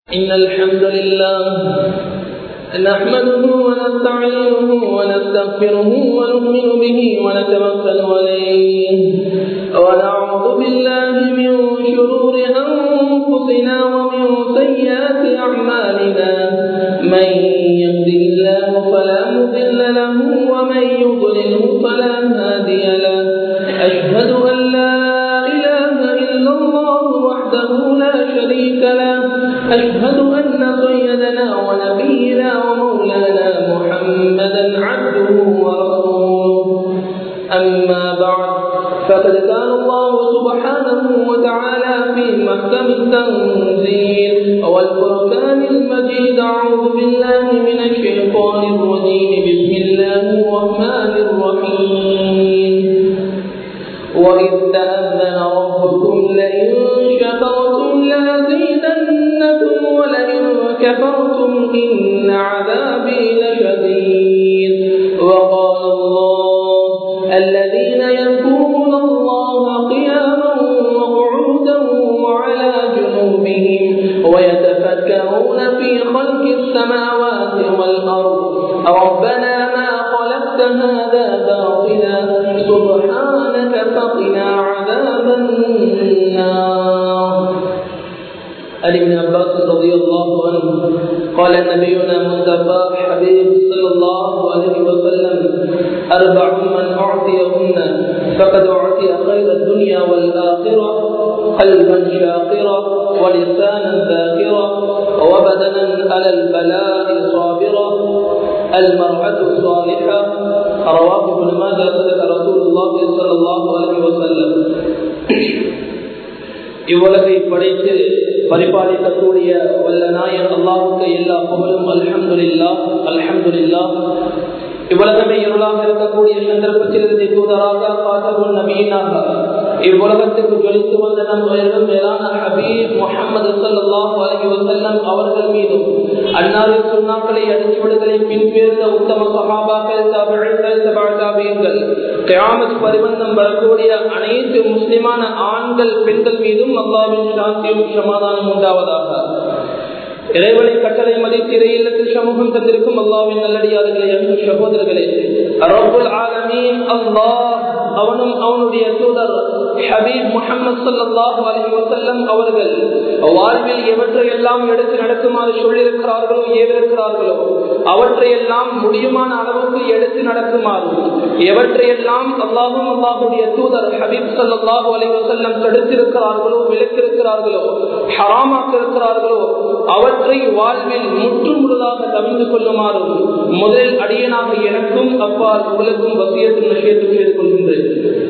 إن الحمد لله نحمده ونستعينه ونستغفره ونؤمن به ونتوكل عليه ونعوذ بالله من شرور أنفسنا ومن سيئات أعمالنا من يهده الله فلا مضل له ومن يضلله فلا هادي له أشهد أن لا إله إلا الله وحده لا شريك له أشهد أن سيدنا ونبينا ومولانا محمدا عبده ورسوله أما بعد فقد كان الله سبحانه وتعالى في محكم التنزيل والفرقان المجيد أعوذ بالله من الشيطان الرجيم بسم الله الرحمن الرحيم وإذ تأذن ربكم لئن شكرتم لأزيدنكم ولئن كفرتم إن عذابي لشديد وقال الله الذين يذكرون الله قياما وقعودا وعلى جنوبهم ويتفكرون في خلق السماوات والأرض ربنا ما خلقت هذا باطلا سبحانك فقنا عذاب النار عن ابن عباس رضي الله عنه قال نبينا مصطفى حبيب صلى الله عليه وسلم أربع من أعطيهن فقد أعطي خير الدنيا والآخرة قلبا شاقرا ولسانا ذاكرا وبدنا على البلاء صابرا المرأة الصالحة رواه ابن ماجه صدق رسول الله صلى الله عليه وسلم இவ்வுலகை படைத்து பரிபாலிக்கக்கூடிய வல்ல நாயன் அல்லாவுக்கு எல்லா புகழும் அல்ஹம்துலில்லா அல்ஹம்துலில்லா இவ்வுலகமே இருளாக இருக்கக்கூடிய சந்தர்ப்பத்திலிருந்து தூதராக காதகுல் நபீனாக இவ்வுலகத்துக்கு ஜொலித்து வந்த நம் உயர்வு மேலான ஹபீப் முகமது சல்லாஹ் அலி வசல்லம் அவர்கள் மீதும் அன்னாரின் சுண்ணாக்களை அடிச்சுவிடுகளை பின்பேர்ந்த உத்தம சகாபாக்கள் தாபியங்கள் கியாமத் பரிபந்தம் வரக்கூடிய அனைத்து முஸ்லிமான ஆண்கள் பெண்கள் மீதும் அல்லாவின் சாந்தியும் சமாதானம் உண்டாவதாக இறைவனை கட்டளை மதித்திரை இல்லத்தில் சமூகம் தந்திருக்கும் அல்லாவின் நல்லடியார்களே அன்பு சகோதரர்களே ரப்புல் ஆலமீன் அல்லாஹ் அவனும் அவனுடைய தூதர் ஹபீப் முகமது சல்லாஹூ அலி வசல்லம் அவர்கள் வாழ்வில் எவற்றையெல்லாம் எடுத்து நடக்குமாறு சொல்லியிருக்கிறார்களோ ஏவிருக்கிறார்களோ அவற்றையெல்லாம் முடியுமான அளவுக்கு எடுத்து நடக்குமாறும் எவற்றையெல்லாம் அல்லாஹும் அல்லாஹுடைய தூதர் ஹபீப் சல்லாஹூ அலி வசல்லம் தடுத்திருக்கிறார்களோ விளக்கிருக்கிறார்களோ ஹராமாக்கிருக்கிறார்களோ அவற்றை வாழ்வில் முற்று முழுதாக தவிர்த்து கொள்ளுமாறும் முதல் அடியனாக எனக்கும் அப்பால் உங்களுக்கும் வசியத்தும் விஷயத்தும் செய்து கொள்கின்றேன்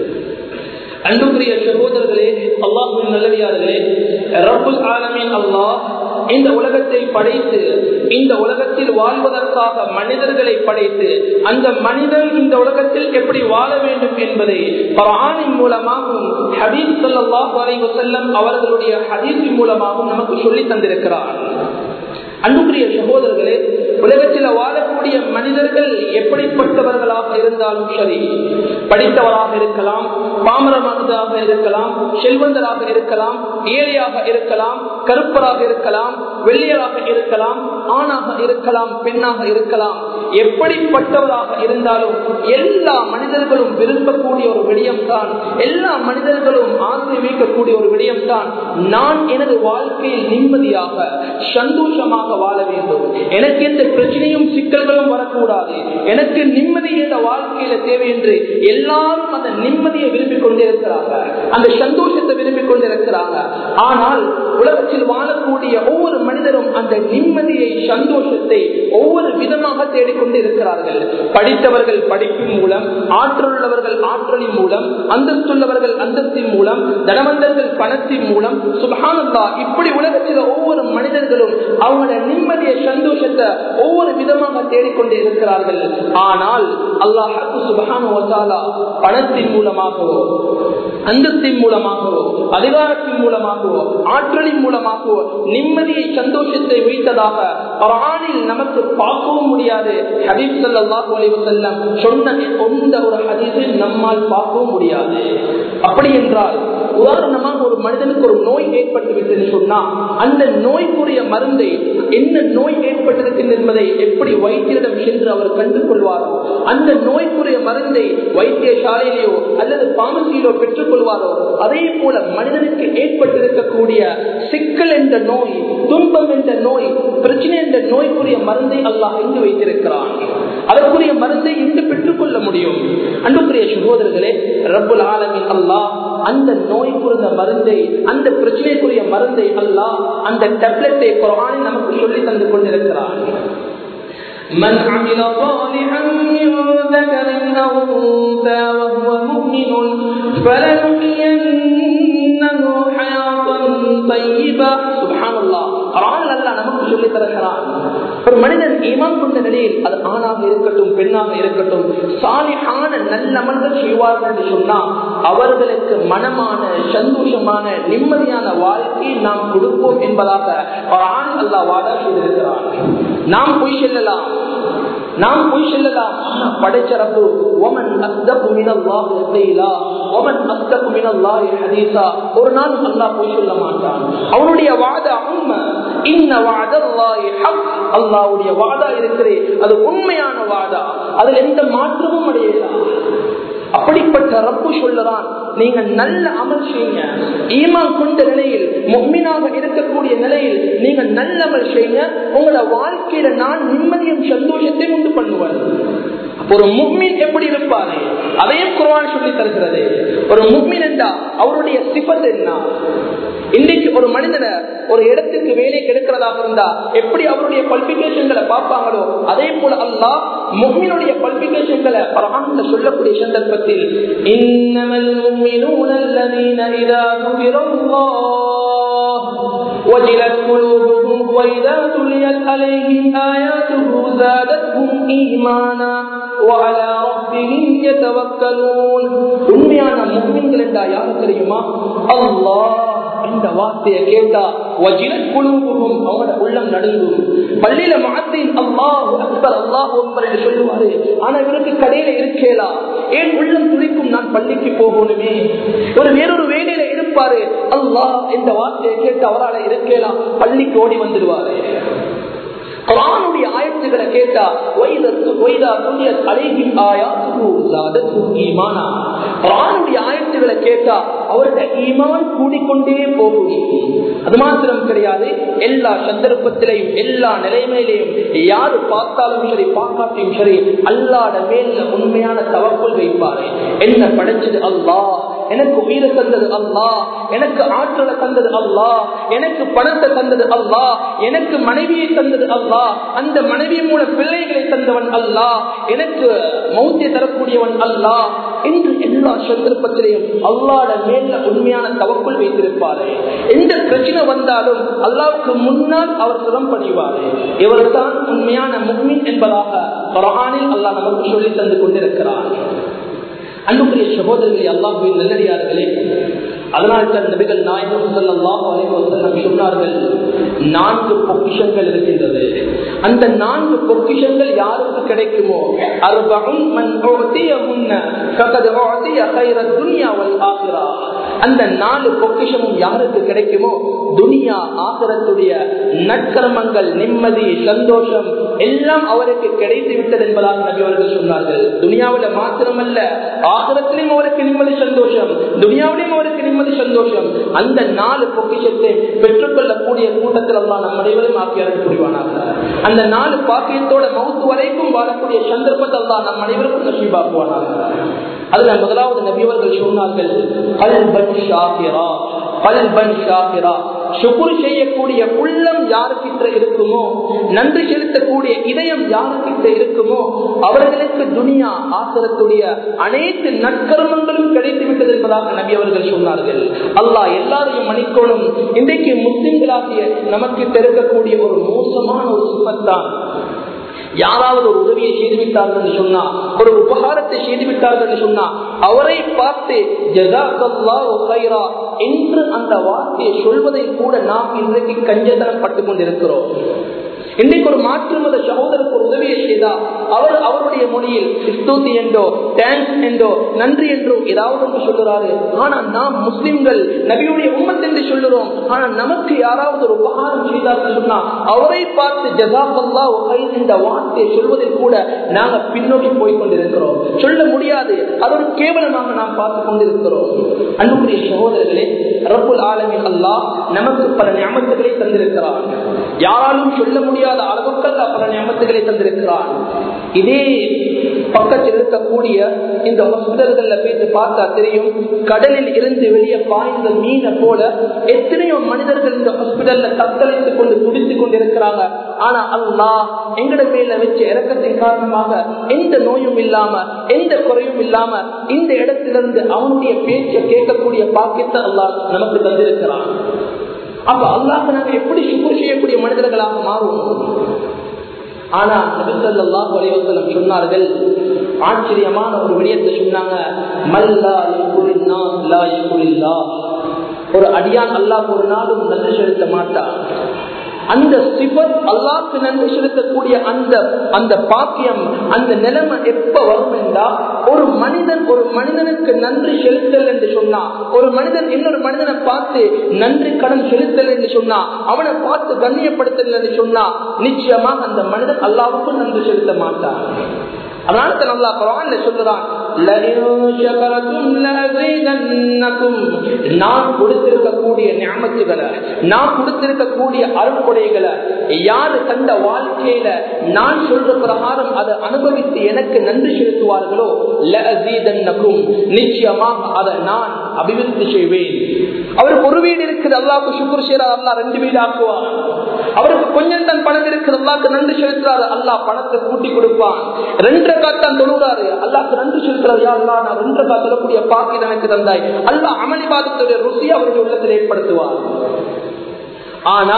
அன்புக்குரிய சகோதரர்களே அல்லாஹின் நல்லடியார்களே ரப்புல் ஆலமின் அல்லாஹ் இந்த உலகத்தை படைத்து இந்த உலகத்தில் வாழ்வதற்காக மனிதர்களை படைத்து அந்த மனிதன் இந்த உலகத்தில் எப்படி வாழ வேண்டும் என்பதை பரானின் மூலமாகவும் ஹபீப் சல்லாஹ் அலைவு செல்லம் அவர்களுடைய ஹதீஸின் மூலமாகவும் நமக்கு சொல்லி தந்திருக்கிறார் அன்புக்குரிய சகோதரர்களே உலகத்தில் வாழக்கூடிய மனிதர்கள் எப்படிப்பட்டவர்களாக இருந்தாலும் சரி படித்தவராக இருக்கலாம் பாமரமானதாக இருக்கலாம் செல்வந்தராக இருக்கலாம் ஏழையாக இருக்கலாம் கருப்பராக இருக்கலாம் வெள்ளையராக இருக்கலாம் ஆணாக இருக்கலாம் பெண்ணாக இருக்கலாம் எப்படிப்பட்டவராக இருந்தாலும் எல்லா மனிதர்களும் விரும்பக்கூடிய ஒரு விடயம்தான் எல்லா மனிதர்களும் ஆசை வைக்கக்கூடிய ஒரு விடயம்தான் நான் எனது வாழ்க்கையில் நிம்மதியாக சந்தோஷமாக வாழ வேண்டும் எனக்கு எந்த பிரச்சனையும் சிக்கல்களும் வரக்கூடாது எனக்கு நிம்மதி என்ற வாழ்க்கையில தேவை என்று எல்லாரும் அந்த நிம்மதியை விரும்பிக் கொண்டிருக்கிறாங்க அந்த சந்தோஷத்தை விரும்பிக் கொண்டிருக்கிறாங்க ஆனால் உலகத்தில் வாழக்கூடிய ஒவ்வொரு மனிதரும் அந்த நிம்மதியை சந்தோஷத்தை ஒவ்வொரு விதமாக தேடிக்கொண்டு இருக்கிறார்கள் படித்தவர்கள் படிப்பின் மூலம் ஆற்றலுள்ளவர்கள் ஆற்றலின் மூலம் அந்தஸ்துள்ளவர்கள் அந்தஸ்தின் மூலம் தனவந்தர்கள் பணத்தின் மூலம் சுபகானந்தா இப்படி உலகத்தில் ஒவ்வொரு மனிதர்களும் அவங்களோட நிம்மதிய சந்தோஷத்தை ஒவ்வொரு விதமாக தேடிக்கொண்டு இருக்கிறார்கள் ஆனால் அல்லாஹ் சுபகான பணத்தின் மூலமாகவோ அந்தஸ்தின் மூலமாகவோ அதிகாரத்தின் மூலமாகவோ ஆற்றலின் மூலமாகவோ நிம்மதியை சந்தோஷத்தை வைத்ததாக குரானில் நமக்கு பார்க்கவும் முடியாது ஹபீப் சல்லாஹூ அலைவசல்லம் சொன்ன எந்த ஒரு ஹதீஸில் நம்மால் பார்க்கவும் முடியாது அப்படி என்றால் உதாரணமாக ஒரு மனிதனுக்கு ஒரு நோய் ஏற்பட்டு விட்டது சொன்னா அந்த நோய்க்குரிய மருந்தை என்ன நோய் ஏற்பட்டிருக்கிறது என்பதை எப்படி வைத்தியரிடம் சென்று அவர் கண்டு கொள்வாரோ அந்த நோய்க்குரிய மருந்தை வைத்தியசாலையிலேயோ அல்லது பாமசியிலோ பெற்றுக் கொள்வாரோ அதே போல மனிதனுக்கு ஏற்பட்டிருக்கக்கூடிய சிக்கல் என்ற நோய் துன்பம் என்ற நோய் பிரச்சனை என்ற நோய்க்குரிய மருந்தை அல்லாஹ் எங்கு வைத்திருக்கிறான் அதற்குரிய மருந்தை இன்று பெற்றுக் கொள்ள முடியும் அன்புக்குரிய சகோதரர்களே ரப்புல் ஆலமின் அல்லாஹ் அந்த நோய் குறிந்த மருந்தை அந்த பிரச்சனைக்குரிய மருந்தை அல்லாஹ் அந்த டேப்லெட்டை குரானில் நமக்கு சொல்லி தந்து கொண்டிருக்கிறான் من عمل صالحا من ذكر أو أنثى وهو مؤمن فلنحيينه حياة طيبة سبحان الله قرآن الله நமக்கு சொல்லி தருகிறான் ஒரு மனிதன் ஈமான் கொண்ட நிலையில் அது ஆணாக இருக்கட்டும் பெண்ணாக இருக்கட்டும் சாலிஹான நல்ல அமல்கள் செய்வார்கள் என்று சொன்னால் அவர்களுக்கு மனமான சந்தோஷமான நிம்மதியான வாழ்க்கையை நாம் கொடுப்போம் என்பதாக ஒரு ஆண் அல்லா வாடா செய்திருக்கிறான் நாம் போய் செல்லலாம் நாம் போய் செல்லலாம் படைச்சரப்பு ஒமன் அஸ்தப்பு மினல்லாஹி கைலா ஒமன் அஸ்தப்பு மினல்லாஹி ஹதீஸா ஒரு நாள் அல்லாஹ் போய் சொல்ல மாட்டான் அவனுடைய வாத உண்மை இன்ன வாதல்லாஹி ஹக் அல்லாஹ்வுடைய வாதா இருக்கிறே அது உண்மையான வாதா அதில் எந்த மாற்றமும் அடையலாம் அப்படிப்பட்ட ரப்பு சொல்லுறான் நீங்க நல்ல அமல் செய்யுங்க ஈமான் கொண்ட நிலையில் முக்மீனாக இருக்கக்கூடிய நிலையில் நீங்க நல்ல அமல் செய்யுங்க உங்களோட வாழ்க்கையில நான் நிம்மதியும் சந்தோஷத்தை உண்டு பண்ணுவேன் ஒரு முக்மின் எப்படி இருப்பாரு அதையும் குர்ஆன் சொல்லி தருகிறது ஒரு முக்மின் என்றா அவருடைய சிபத் என்ன இன்னைக்கு ஒரு மனிதனை ஒரு இடத்துக்கு வேலை கெடுக்கிறதாக இருந்தா எப்படி அவருடைய குவாலிபிகேஷன்களை பார்ப்பாங்களோ அதே போல அல்லாஹ் முக்மினுடைய குவாலிபிகேஷன்களை பரவான்ல சொல்லக்கூடிய சந்தர்ப்பத்தில் இன்னமல் முக்மினூன الذين إذا ذكر الله وجلت قلوبهم وإذا تليت عليهم آياته زادتهم إيمانا وعلى ربهم يتوكلون உண்மையான முக்மின்கள் என்றா யாரு தெரியுமா அல்லாஹ் இந்த வார்த்தையை கேட்டா வஜிலத் குழுவுக்கும் அவனோட உள்ளம் நடுங்கும் பள்ளியில மாத்தின் அல்லாஹ் அக்பர் அல்லாஹ் அக்பர் என்று சொல்லுவாரு ஆனா இவருக்கு கடையில இருக்கேலா ஏன் உள்ளம் துடிக்கும் நான் பள்ளிக்கு போகணுமே ஒரு வேறொரு வேலையில இருப்பாரு அல்லாஹ் இந்த வார்த்தையை கேட்டு அவரால் இருக்கேலாம் பள்ளிக்கு ஓடி வந்துடுவாரு குரானுடைய ஆயத்துக்களை கேட்டா வைதா துணிய அழகின் ஆயாத்துமானா குரானுடைய ஆயத்துக்களை கேட்டா அவருடைய ஈமான் கூடிக்கொண்டே போகும் அது மாத்திரம் கிடையாது எல்லா சந்தர்ப்பத்திலையும் எல்லா நிலைமையிலையும் யாரு பார்த்தாலும் சரி பார்க்காட்டியும் சரி அல்லாட மேல உண்மையான தவக்குள் வைப்பாரு என்ன படைச்சது அல்லாஹ் எனக்கு உயிரை தந்தது அல்லா எனக்கு ஆற்றலை தந்தது அல்லா எனக்கு பணத்தை தந்தது அல்லா எனக்கு மனைவியை தந்தது அல்லா அந்த மனைவி மூலம் பிள்ளைகளை தந்தவன் அல்லா எனக்கு மௌத்திய தரக்கூடியவன் அல்லா என்று எல்லா சந்தர்ப்பத்திலையும் அல்லாட மேல உண்மையான தவக்குள் வைத்திருப்பாரு எந்த பிரச்சனை வந்தாலும் அல்லாவுக்கு முன்னால் அவர் சுரம் பணிவாரு இவர் தான் உண்மையான முக்மின் என்பதாக குரானில் அல்லாஹ் நமக்கு சொல்லி தந்து கொண்டிருக்கிறார் அன்புக்குரிய சகோதரர்களே அல்லாஹுவின் நல்லடியார்களே அதனால் தான் நபிகள் நாயகம் ஸல்லல்லாஹு அலைஹி வஸல்லம் சொன்னார்கள் நான்கு பொக்கிஷங்கள் இருக்கின்றது அந்த நான்கு பொக்கிஷங்கள் யாருக்கு கிடைக்குமோ அர்பஉன் மன் உஅதியஹுன்ன ஃபகத் உஅதிய கைர துன்யா வல் ஆখিরা அந்த நாலு பொக்கிஷமும் யாருக்கு கிடைக்குமோ துனியா ஆகிரத்துடைய நற்கர்மங்கள் நிம்மதி சந்தோஷம் எல்லாம் அவருக்கு கிடைத்து விட்டது என்பதாக நபி அவர்கள் சொன்னார்கள் துனியாவில மாத்திரமல்ல ஆகிரத்திலையும் அவருக்கு நிம்மதி சந்தோஷம் துனியாவிலையும் அவருக்கு நிம்மதி சந்தோஷம் அந்த நாலு பொக்கிஷத்தை பெற்றுக்கொள்ளக்கூடிய கூட்டத்தில் எல்லாம் நம் அனைவரும் ஆக்கியாருக்கு புரிவானாக அந்த நாலு பாக்கியத்தோட மவுத்து வரைக்கும் வாழக்கூடிய சந்தர்ப்பத்தை எல்லாம் நம் அனைவருக்கும் நசீபாக்குவானாக அதுல முதலாவது நபியவர்கள் சொன்னார்கள் கல்பன் ஷாகிரா கல்பன் ஷாகிரா சுகுர் செய்யக்கூடிய உள்ளம் யாருக்கிட்ட இருக்குமோ நன்றி செலுத்தக்கூடிய இதயம் யாருக்கிட்ட இருக்குமோ அவர்களுக்கு துனியா ஆசிரத்துடைய அனைத்து நற்கர்மங்களும் கிடைத்து விட்டது என்பதாக நபி அவர்கள் சொன்னார்கள் அல்லாஹ் எல்லாரையும் மன்னிக்கணும் இன்றைக்கு முஸ்லிம்களாகிய நமக்கு தெரிவிக்கக்கூடிய ஒரு மோசமான ஒரு சுபத்தான் யாராவது ஒரு உதவியை செய்துவிட்டார்கள் என்று சொன்னா ஒரு உபகாரத்தை செய்துவிட்டார்கள் என்று சொன்னா அவரை பார்த்து என்று அந்த வார்த்தையை சொல்வதை கூட நாம் இன்றைக்கு கஞ்சத்தனம் பட்டுக் கொண்டிருக்கிறோம் இன்னைக்கு ஒரு மாற்று மத சகோதரருக்கு ஒரு உதவியை செய்தா அவர் அவருடைய மொழியில் ஸ்தூதி என்றோ தேங்க்ஸ் என்றோ நன்றி என்றோ ஏதாவது ஒன்று சொல்லுறாரு ஆனா நாம் முஸ்லிம்கள் நபியுடைய உம்மத் என்று சொல்லுறோம் ஆனா நமக்கு யாராவது ஒரு உபகாரம் செய்தார்கள் சொன்னா அவரை பார்த்து ஜசாபல்லா இந்த வார்த்தையை சொல்வதில் கூட நாங்க பின்னோக்கி போய் கொண்டிருக்கிறோம் சொல்ல முடியாது அது ஒரு கேவலமாக நாம் பார்த்து கொண்டிருக்கிறோம் அன்புக்குரிய சகோதரர்களே ரப்புல் ஆலமின் அல்லாஹ் நமக்கு பல ஞாபகங்களை தந்திருக்கிறார் யாராலும் சொல்ல முடியாத அளவுக்கு அல்லாஹ் பல ஞாபகங்களை தந்திருக்கிறார் இதே பக்கத்தில் இருக்கக்கூடிய இந்த ஹாஸ்பிட்டல்கள்ல போயிட்டு பார்த்தா தெரியும் கடலில் இருந்து வெளியே பாய்ந்த மீனை போல எத்தனையோ மனிதர்கள் இந்த ஹாஸ்பிட்டல்ல தத்தளித்துக் கொண்டு துடித்துக் கொண்டிருக்கிறாங்க ஆனா அல்லாஹ் எங்கட மேல வச்ச இறக்கத்தின் காரணமாக எந்த நோயும் இல்லாம எந்த குறையும் இல்லாம இந்த இடத்திலிருந்து அவனுடைய பேச்சை கேட்கக்கூடிய பாக்கியத்தை அல்லாஹ் நமக்கு தந்திருக்கிறான் அப்ப அல்லாஹ் நாங்க எப்படி சுக்குர் செய்யக்கூடிய மனிதர்களாக மாறுவோம் ஆனா நபிசல்லா வலைவசலம் சொன்னார்கள் ஆச்சரியமான ஒரு விடயத்தை சொன்னாங்க மல்லா லா யகுலில்லா ஒரு அடியான் அல்லாஹ் ஒரு நாளும் நன்றி செலுத்த மாட்டான் அந்த சிபத் அல்லாக்கு நன்றி செலுத்தக்கூடிய அந்த அந்த பாக்கியம் அந்த நிலைமை எப்ப வரும் என்றா ஒரு மனிதன் ஒரு மனிதனுக்கு நன்றி செலுத்தல் என்று சொன்னா ஒரு மனிதன் இன்னொரு மனிதனை பார்த்து நன்றி கடன் செலுத்தல் என்று சொன்னா அவனை பார்த்து கண்ணியப்படுத்தல் என்று சொன்னா நிச்சயமாக அந்த மனிதன் அல்லாவுக்கும் நன்றி செலுத்த மாட்டான் அதனால நல்லா குரான்ல சொல்லுறான் நான் கொடுத்திருக்கக்கூடிய ஞாபகத்துகளை நான் கொடுத்திருக்கக்கூடிய அருள்கொடைகளை யாரு தந்த வாழ்க்கையில நான் சொல்ற பிரகாரம் அதை அனுபவித்து எனக்கு நன்றி செலுத்துவார்களோ லஅசீதன்னகும் நிச்சயமாக அதை நான் அபிவிருத்தி செய்வேன் அவருக்கு ஒரு வீடு இருக்குது அல்லாவுக்கு சுக்குர் செய்யறார் அல்லா ரெண்டு வீடு ஆக்குவான் அவருக்கு கொஞ்சம் தான் பணம் இருக்குது அல்லாக்கு நன்றி செலுத்துறாரு அல்லா பணத்தை கூட்டி கொடுப்பான் ரெண்டு காத்தான் தொழுறாரு அல்லாக்கு நன்றி செலுத்துறாரு யா அல்லா நான் ரெண்டு காத்து தொழக்கூடிய பாக்கி எனக்கு தந்தாய் அல்லா அமளிபாதத்துடைய ருசி அவருடைய உள்ளத்தில் ஏற்படுத்துவார் ஆனா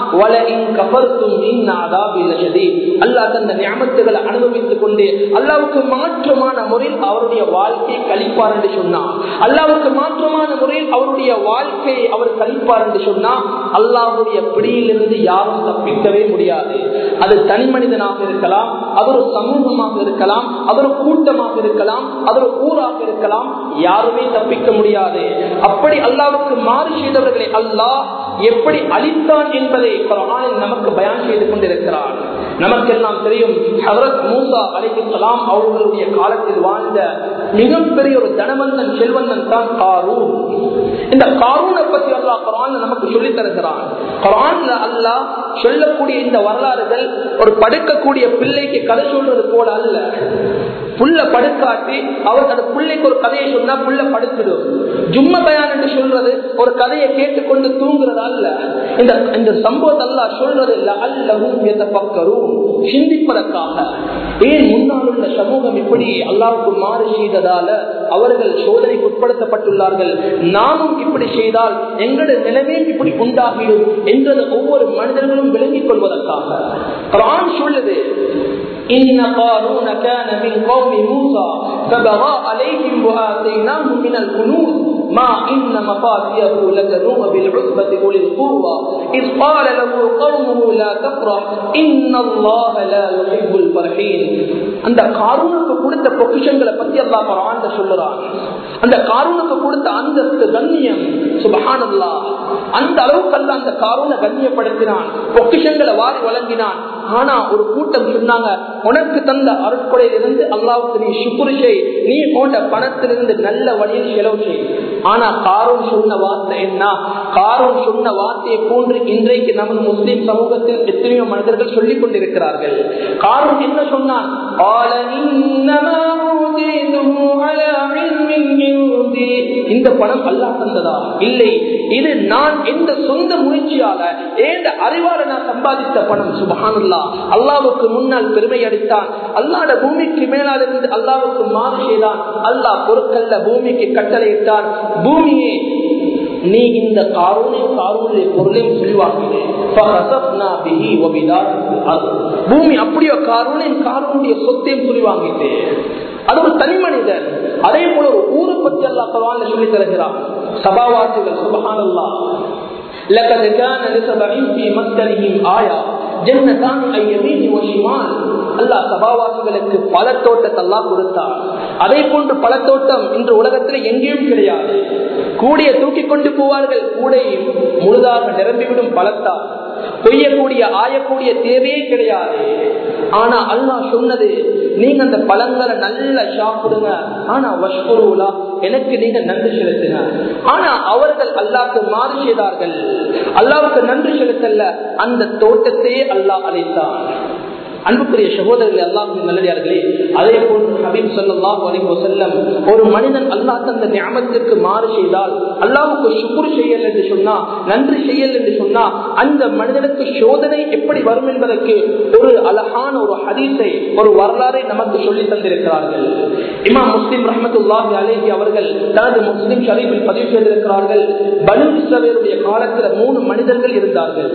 அல்லா தந்த ஞாபகத்துகளை அனுபவித்துக் கொண்டு அல்லாவுக்கு மாற்றமான முறையில் அவருடைய வாழ்க்கையை கழிப்பார் என்று சொன்னார் அல்லாவுக்கு மாற்றமான முறையில் அவருடைய வாழ்க்கையை அவர் கழிப்பார் என்று சொன்னா அல்லாவுடைய பிடியிலிருந்து யாரும் தப்பிக்கவே முடியாது அது தனி மனிதனாக இருக்கலாம் அது ஒரு சமூகமாக இருக்கலாம் அது ஒரு கூட்டமாக இருக்கலாம் அது ஒரு ஊராக இருக்கலாம் யாருமே தப்பிக்க முடியாது அப்படி அல்லாவுக்கு மாறு செய்தவர்களை அல்லாஹ் எப்படி அழித்தான் என்பதை குரானில் நமக்கு பயான் செய்து கொண்டிருக்கிறார் நமக்கெல்லாம் தெரியும் ஹவரத் மூசா அலிகலாம் அவர்களுடைய காலத்தில் வாழ்ந்த மிகப்பெரிய ஒரு தனவந்தன் செல்வந்தன் தான் காரூன் இந்த காரூனை பத்தி அல்லா குரான் நமக்கு சொல்லி தருகிறான் குரான்ல அல்லாஹ் சொல்லக்கூடிய இந்த வரலாறுகள் ஒரு படுக்கக்கூடிய பிள்ளைக்கு கதை சொல்றது போல அல்ல புள்ள படுக்காட்டி அவர் அந்த பிள்ளைக்கு ஒரு கதையை சொன்னா புள்ள படுத்துடும் ஜும்ம பயான் என்று சொல்றது ஒரு கதையை கேட்டுக்கொண்டு தூங்குறது அல்ல இந்த இந்த சம்பவத்தை அல்லா சொல்றது இல்ல அல்லவும் பக்கரும் சிந்திப்பதற்காக ஏன் முன்னால் உள்ள சமூகம் இப்படி அல்லாவுக்கு மாறு செய்ததால அவர்கள் சோதனைக்கு உட்படுத்தப்பட்டுள்ளார்கள் நாமும் இப்படி செய்தால் எங்களுடைய நிலைமையும் இப்படி உண்டாகிடும் என்றது ஒவ்வொரு மனிதர்களும் விளங்கிக் கொள்வதற்காக குரான் சொல்லுது إن قارون كان من قوم موسى فبغى عليهم وآتيناه من الكنوز ما إن مفاتيه لتنوء بالعصبة أولي القوة إذ قال له قومه لا تفرح إن الله لا يحب الفرحين அந்த காரூனுக்கு கொடுத்த பொக்கிஷங்களை பத்தி அல்லா பரவான்ல சொல்லுறான் அந்த காரூனுக்கு கொடுத்த அந்தஸ்து கண்ணியம் சுபஹானல்லா அந்த அளவுக்கு அல்ல அந்த காரூனை கண்ணியப்படுத்தினான் பொக்கிஷங்களை வாரி வழங்கினான் ஆனா ஒரு கூட்டம் சொன்னாங்க உனக்கு தந்த அருட்கொடையிலிருந்து அல்லாவுக்கு நீ சுக்குரு செய் நீ போன்ற பணத்திலிருந்து நல்ல வழியில் செலவு செய் ஆனா காரூன் சொன்ன வார்த்தை என்ன காரூன் சொன்ன வார்த்தையை போன்று இன்றைக்கு நமது முஸ்லிம் சமூகத்தில் எத்தனையோ மனிதர்கள் சொல்லிக் கொண்டிருக்கிறார்கள் காரூன் என்ன சொன்னான் இந்த பணம் அல்லா தந்ததா இல்லை இது நான் எந்த சொந்த முயற்சியால ஏந்த அறிவால நான் சம்பாதித்த பணம் சுபஹானுல்லா அல்லாவுக்கு முன்னால் பெருமை அடித்தான் அல்லாட பூமிக்கு மேலால் இருந்து அல்லாவுக்கு மாறு செய்தான் அல்லாஹ் பொருட்கள்ல பூமிக்கு கட்டளையிட்டான் பூமியே நீ இந்த காரூனை காரூனுடைய பொருளையும் சொல்லுவாங்க பூமி அப்படியோ காரூனின் காரூனுடைய சொத்தையும் சொல்லி வாங்கிட்டு அது ஒரு தனி மனிதன் அதே போல ஒரு ஊரை பத்தி அல்லா பரவான சொல்லி தருகிறான் சபாவாசிகள் சுபகானல்லா لقد كان لسبع في مسكنهم آية ஜன்னதான் ஐயமீனி வஷிமால் அல்லாஹ் சபாவாசிகளுக்கு பல தோட்டத்தை அல்லாஹ் கொடுத்தார் அதே போன்று பல தோட்டம் இன்று உலகத்தில் எங்கேயும் கிடையாது கூடிய தூக்கி கொண்டு போவார்கள் கூடையும் முழுதாக நிரம்பிவிடும் பலத்தால் கொய்யக்கூடிய ஆயக்கூடிய தேவையே கிடையாது ஆனா அல்லாஹ் சொன்னது நீங்க அந்த பழங்களை நல்லா சாப்பிடுங்க ஆனா வஷ்குருலா எனக்கு நீங்க நன்றி செலுத்துங்க ஆனா அவர்கள் அல்லாவுக்கு மாறு செய்தார்கள் அல்லாவுக்கு நன்றி செலுத்தல்ல அந்த தோட்டத்தையே அல்லாஹ் அழைத்தான் அன்புக்குரிய சகோதரர்கள் அல்லாஹ் நல்லடியார்களே அதே போன்று ஹபீப் சொல்லாஹ் வரைக்கும் செல்லம் ஒரு மனிதன் அல்லாஹ் தந்த ஞாபகத்திற்கு மாறு செய்தால் அல்லாவுக்கு சுக்குர் செய்யல் என்று சொன்னா நன்றி செய்யல் என்று சொன்னா அந்த மனிதனுக்கு சோதனை எப்படி வரும் என்பதற்கு ஒரு அழகான ஒரு ஹதீஸை ஒரு வரலாறை நமக்கு சொல்லி தந்திருக்கிறார்கள் இமாம் முஸ்லிம் ரஹமத்துல்லாஹி அலேஹி அவர்கள் தனது முஸ்லிம் ஷரீஃபில் பதிவு செய்திருக்கிறார்கள் பனு இஸ்ரவேலுடைய காலத்தில் மூணு மனிதர்கள் இருந்தார்கள்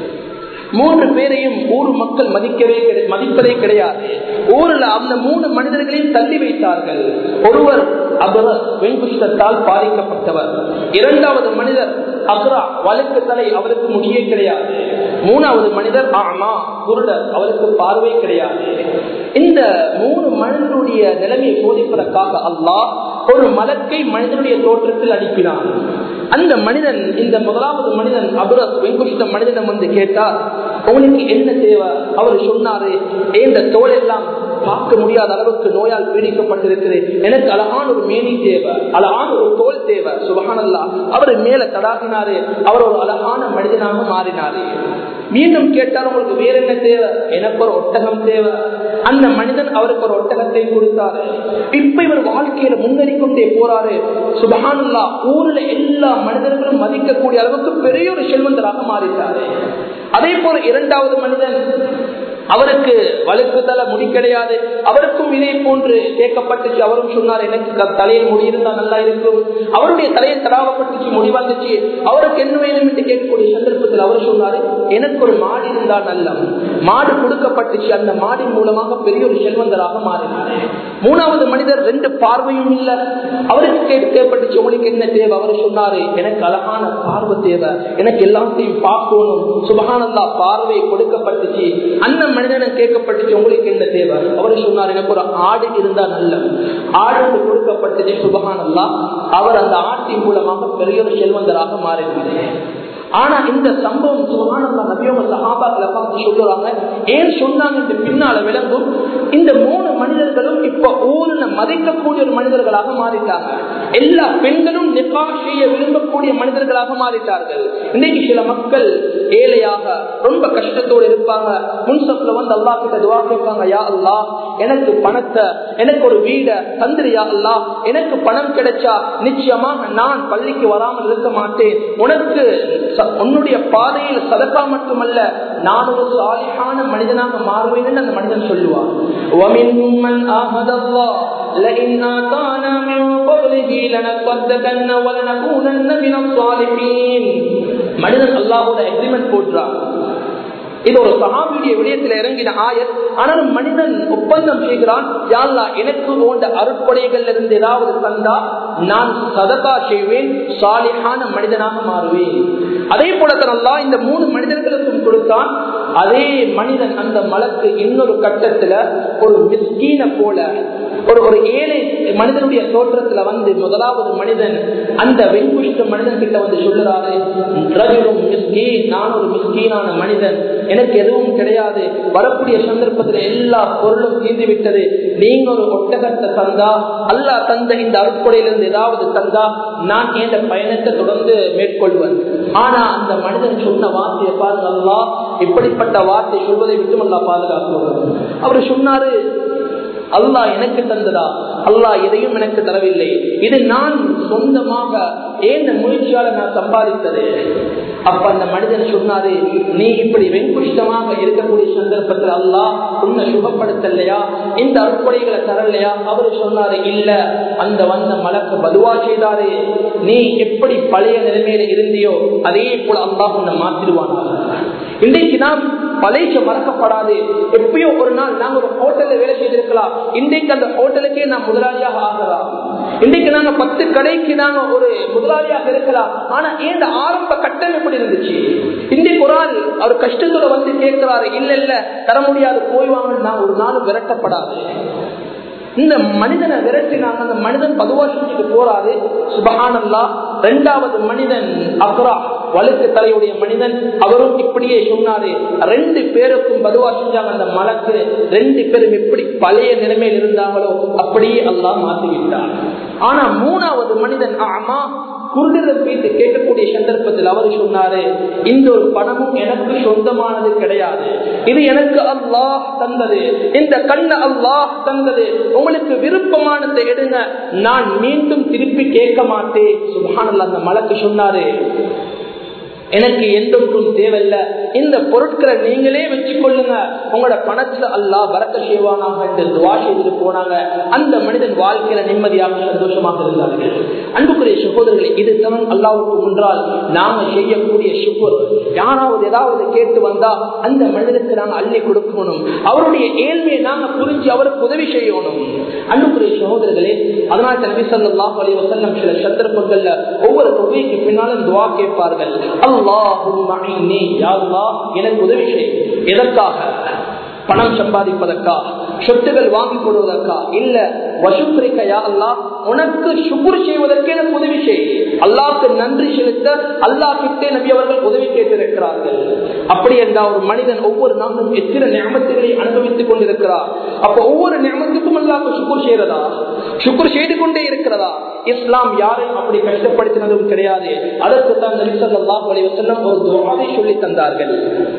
மூன்று பேரையும் ஊர் மக்கள் மதிக்கவே மதிப்பதே கிடையாது ஊரில் அந்த மூணு மனிதர்களையும் தள்ளி வைத்தார்கள் ஒருவர் அபர வெண்குஷ்டத்தால் பாதிக்கப்பட்டவர் இரண்டாவது மனிதர் அக்ரா வழக்கு தலை அவருக்கு முடியே கிடையாது மூணாவது மனிதர் ஆமா குருடர் அவருக்கு பார்வை கிடையாது இந்த மூணு மனிதனுடைய நிலைமையை சோதிப்பதற்காக அல்லாஹ் ஒரு மலக்கை மனிதனுடைய தோற்றத்தில் அனுப்பினான் அந்த மனிதன் இந்த முதலாவது மனிதன் அபுரஸ் வெங்குஷ்ட மனிதனம் வந்து கேட்டார் உங்களுக்கு என்ன தேவை அவர் சொன்னாரு இந்த தோல் எல்லாம் பார்க்க முடியாத அளவுக்கு நோயால் பீடிக்கப்பட்டிருக்கிறேன் எனக்கு அழகான ஒரு மேனி தேவை அழகான ஒரு தோல் தேவை சுபகானல்லா அவர் மேல தடாகினாரு அவர் ஒரு அழகான மனிதனாக மாறினாரு மீண்டும் கேட்டால் உங்களுக்கு வேற என்ன தேவை எனக்கு ஒரு ஒட்டகம் தேவை அந்த மனிதன் அவருக்கு ஒரு ஒட்டகத்தை கொடுத்தாரு இப்ப இவர் வாழ்க்கையில முன்னேறி கொண்டே போறாரு சுபகானுல்லா ஊர்ல எல்லா மனிதர்களும் மதிக்கக்கூடிய அளவுக்கு பெரிய ஒரு செல்வந்தராக மாறிட்டாரு அதே போல இரண்டாவது மனிதன் அவருக்கு வழுக்கு தலை முடி கிடையாது அவருக்கும் இதே போன்று கேட்கப்பட்டுச்சு அவரும் சொன்னார் எனக்கு தலையில் முடி இருந்தா நல்லா இருக்கும் அவருடைய தலையை தடாவப்பட்டுச்சு முடி வந்துச்சு அவருக்கு என்ன வேணும் என்று கேட்கக்கூடிய சந்தர்ப்பத்தில் அவர் சொன்னாரு எனக்கு ஒரு மாடு இருந்தா நல்ல மாடு கொடுக்கப்பட்டுச்சு அந்த மாடின் மூலமாக பெரிய ஒரு செல்வந்தராக மாறினாரு மூணாவது மனிதர் ரெண்டு பார்வையும் இல்ல அவருக்கு கேட்கப்பட்டுச்சு உங்களுக்கு என்ன தேவை அவர் சொன்னாரு எனக்கு அழகான பார்வை தேவை எனக்கு எல்லாத்தையும் பார்க்கணும் சுபகானந்தா பார்வை கொடுக்கப்பட்டுச்சு அந்த மனிதனை கேட்கப்பட்டுச்சு உங்களுக்கு என்ன தேவை அவர் சொன்னார் எனக்கு ஒரு ஆடு இருந்தா நல்ல ஆடு கொடுக்கப்பட்டுச்சு சுபகானல்லா அவர் அந்த ஆட்டின் மூலமாக பெரிய ஒரு செல்வந்தராக மாறினாரு ஆனா இந்த சம்பவம் சுகானந்தா நபியவங்க சகாபாக்களை பார்த்து சொல்லுறாங்க ஏன் சொன்னாங்க இந்த பின்னால விளங்கும் இந்த மூணு மனிதர்களும் இப்ப ஊரில் மதிக்கக்கூடிய ஒரு மனிதர்களாக மாறிட்டாங்க எல்லா பெண்களும் நிபா செய்ய விரும்பக்கூடிய மனிதர்களாக மாறிட்டார்கள் இன்னைக்கு சில மக்கள் ஏழையாக ரொம்ப கஷ்டத்தோடு இருப்பாங்க முன்சப்ல வந்து அல்லா கிட்ட துவா கேட்பாங்க யா அல்லா எனக்கு பணத்தை எனக்கு ஒரு வீட தந்திரியா அல்லா எனக்கு பணம் கிடைச்சா நிச்சயமாக நான் பள்ளிக்கு வராமல் இருக்க மாட்டேன் உனக்கு உன்னுடைய பாதையில் சதக்கா மட்டுமல்ல நான் ஒரு சாலியான மனிதனாக மாறுவேன் அந்த மனிதன் சொல்லுவான் لئن آتانا من فضله لنصدقن ولنكونن من الصالحين மனிதன் அல்லாஹ்வோட எக்ரிமெண்ட் போடுறான் இது ஒரு சகாபியுடைய விடயத்தில் இறங்கின ஆயர் ஆனாலும் மனிதன் ஒப்பந்தம் செய்கிறான் யாழ்லா எனக்கு போன்ற அருட்படைகள் இருந்து ஏதாவது தந்தா நான் சதகா செய்வேன் சாலியான மனிதனாக மாறுவேன் அதே போலத்தனல்லா இந்த மூணு மனிதர்களுக்கும் கொடுத்தான் அதே மனிதன் அந்த மலக்கு இன்னொரு கட்டத்துல ஒரு மிஸ்கீன போல ஒரு ஒரு ஏழை மனிதனுடைய தோற்றத்துல வந்து முதலாவது மனிதன் அந்த வெண்குஷ்ட மனிதன் கிட்ட வந்து சொல்லுறாரு நான் ஒரு மிஸ்கீனான மனிதன் எனக்கு எதுவும் கிடையாது வரக்கூடிய சந்தர்ப்பத்தில் எல்லா பொருளும் தீர்ந்து விட்டது நீங்க ஒரு ஒட்டகத்தை தந்தா அல்லா தந்த இந்த அருட்கொடையிலிருந்து ஏதாவது தந்தா நான் இந்த பயணத்தை தொடர்ந்து மேற்கொள்வேன் ஆனா அந்த மனிதன் சொன்ன வார்த்தையை பாருங்க அல்லா இப்படிப்பட்ட வார்த்தை சொல்வதை விட்டு அல்லா பாதுகாக்கிறது அவர் சொன்னாரு அல்லாஹ் எனக்கு தந்ததா அல்லாஹ் எதையும் எனக்கு தரவில்லை இது நான் சொந்தமாக ஏன் முயற்சியால நான் சம்பாதித்தது அப்ப அந்த மனிதன் சொன்னாரு நீ இப்படி வெண்குஷ்டமாக இருக்கக்கூடிய சந்தர்ப்பத்தில் அல்லாஹ் உன்னை சுகப்படுத்தலையா இந்த அற்புடைகளை தரலையா அவரு சொன்னாரு இல்ல அந்த வந்த மலக்கு பதுவா செய்தாரு நீ எப்படி பழைய நிலைமையில இருந்தியோ அதே போல அல்லாஹ் உன்னை மாத்திடுவானாக இன்றைக்கு நாம் பழைய மறக்கப்படாது எப்பயோ ஒரு நாள் நாங்க ஒரு ஹோட்டல்ல வேலை செய்திருக்கலாம் இன்றைக்கு அந்த ஹோட்டலுக்கே நாம் முதலாளியாக ஆகலாம் இன்றைக்கு நாங்க பத்து கடைக்கு நாங்க ஒரு முதலாளியாக இருக்கலாம் ஆனா ஏன் ஆரம்ப கட்டம் எப்படி இருந்துச்சு இன்றைக்கு ஒரு ஆள் அவர் கஷ்டத்தோட வந்து கேட்கிறாரு இல்ல இல்ல தர முடியாது போய் வாங்க நான் ஒரு நாள் விரட்டப்படாது இந்த மனிதனை விரட்டினாங்க அந்த மனிதன் பதுவா செஞ்சுட்டு போறாரு சுபஹானல்லா ரெண்டாவது மனிதன் அப்ரா வழுக்கு தலையுடைய மனிதன் அவரும் இப்படியே சொன்னாரு ரெண்டு பேருக்கும் பதுவா செஞ்சாங்க அந்த மலக்கு ரெண்டு பேரும் எப்படி பழைய நிலைமையில் இருந்தாங்களோ அப்படியே அல்லாஹ் மாத்தி விட்டார் ஆனா மூணாவது மனிதன் ஆமா குருடரை வீட்டு கேட்கக்கூடிய சந்தர்ப்பத்தில் அவர் சொன்னாரு இந்த ஒரு பணமும் எனக்கு சொந்தமானது கிடையாது இது எனக்கு அல்லாஹ் தந்தது இந்த கண்ண அல்லாஹ் தந்தது உங்களுக்கு விருப்பமானதை எடுங்க நான் மீண்டும் திருப்பி கேட்க மாட்டேன் சுபானல்ல அந்த மலக்கு சொன்னாரு எனக்கு எந்த ஒன்றும் தேவையில்ல இந்த பொருட்களை நீங்களே வச்சு கொள்ளுங்க உங்களோட பணத்துல அல்லா வரக்க செய்வானாக என்று துவா செய்துட்டு போனாங்க அந்த மனிதன் வாழ்க்கையில நிம்மதியாக சந்தோஷமாக இருந்தார்கள் அன்புக்குரிய சகோதரர்களே இதுதான் அல்லாவுக்கு முன்றால் நாங்க செய்யக்கூடிய சுப்பர் யாராவது ஏதாவது கேட்டு வந்தா அந்த மனிதனுக்கு நாங்க அள்ளி கொடுக்கணும் அவருடைய ஏழ்மையை நாங்க புரிஞ்சு அவருக்கு உதவி செய்யணும் அன்புக்குரிய சகோதரர்களே அதனால் நபி சொல்லாஹ் அலி வசல்லம் சில சந்தர்ப்பங்கள்ல ஒவ்வொரு தொகைக்கு பின்னாலும் துவா கேட்பார்கள் எனக்கு உதவி செய் எதற்காக பணம் சம்பாதிப்பதற்கா சொத்துகள் வாங்கி கொடுவதற்கா இல்ல வசுப்பிரிக்கையா அல்லா உனக்கு சுகுர் செய்வதற்கு எனக்கு உதவி செய் அல்லாக்கு நன்றி செலுத்த அல்லா கிட்டே நபி அவர்கள் உதவி கேட்டிருக்கிறார்கள் அப்படி என்றால் ஒரு மனிதன் ஒவ்வொரு நாளும் எத்தனை நியமத்துகளை அனுபவித்துக் கொண்டிருக்கிறார் அப்ப ஒவ்வொரு நியமத்துக்கும் அல்லாக்கு சுக்குர் செய்யறதா சுக்குர் செய்து கொண்டே இருக்கிறதா இஸ்லாம் யாரையும் அப்படி கஷ்டப்படுத்தினதும் கிடையாது அதற்கு தான் நபி ஸல்லல்லாஹு அலைஹி வஸல்லம் ஒரு துஆவை சொல்லி தந்தார்கள்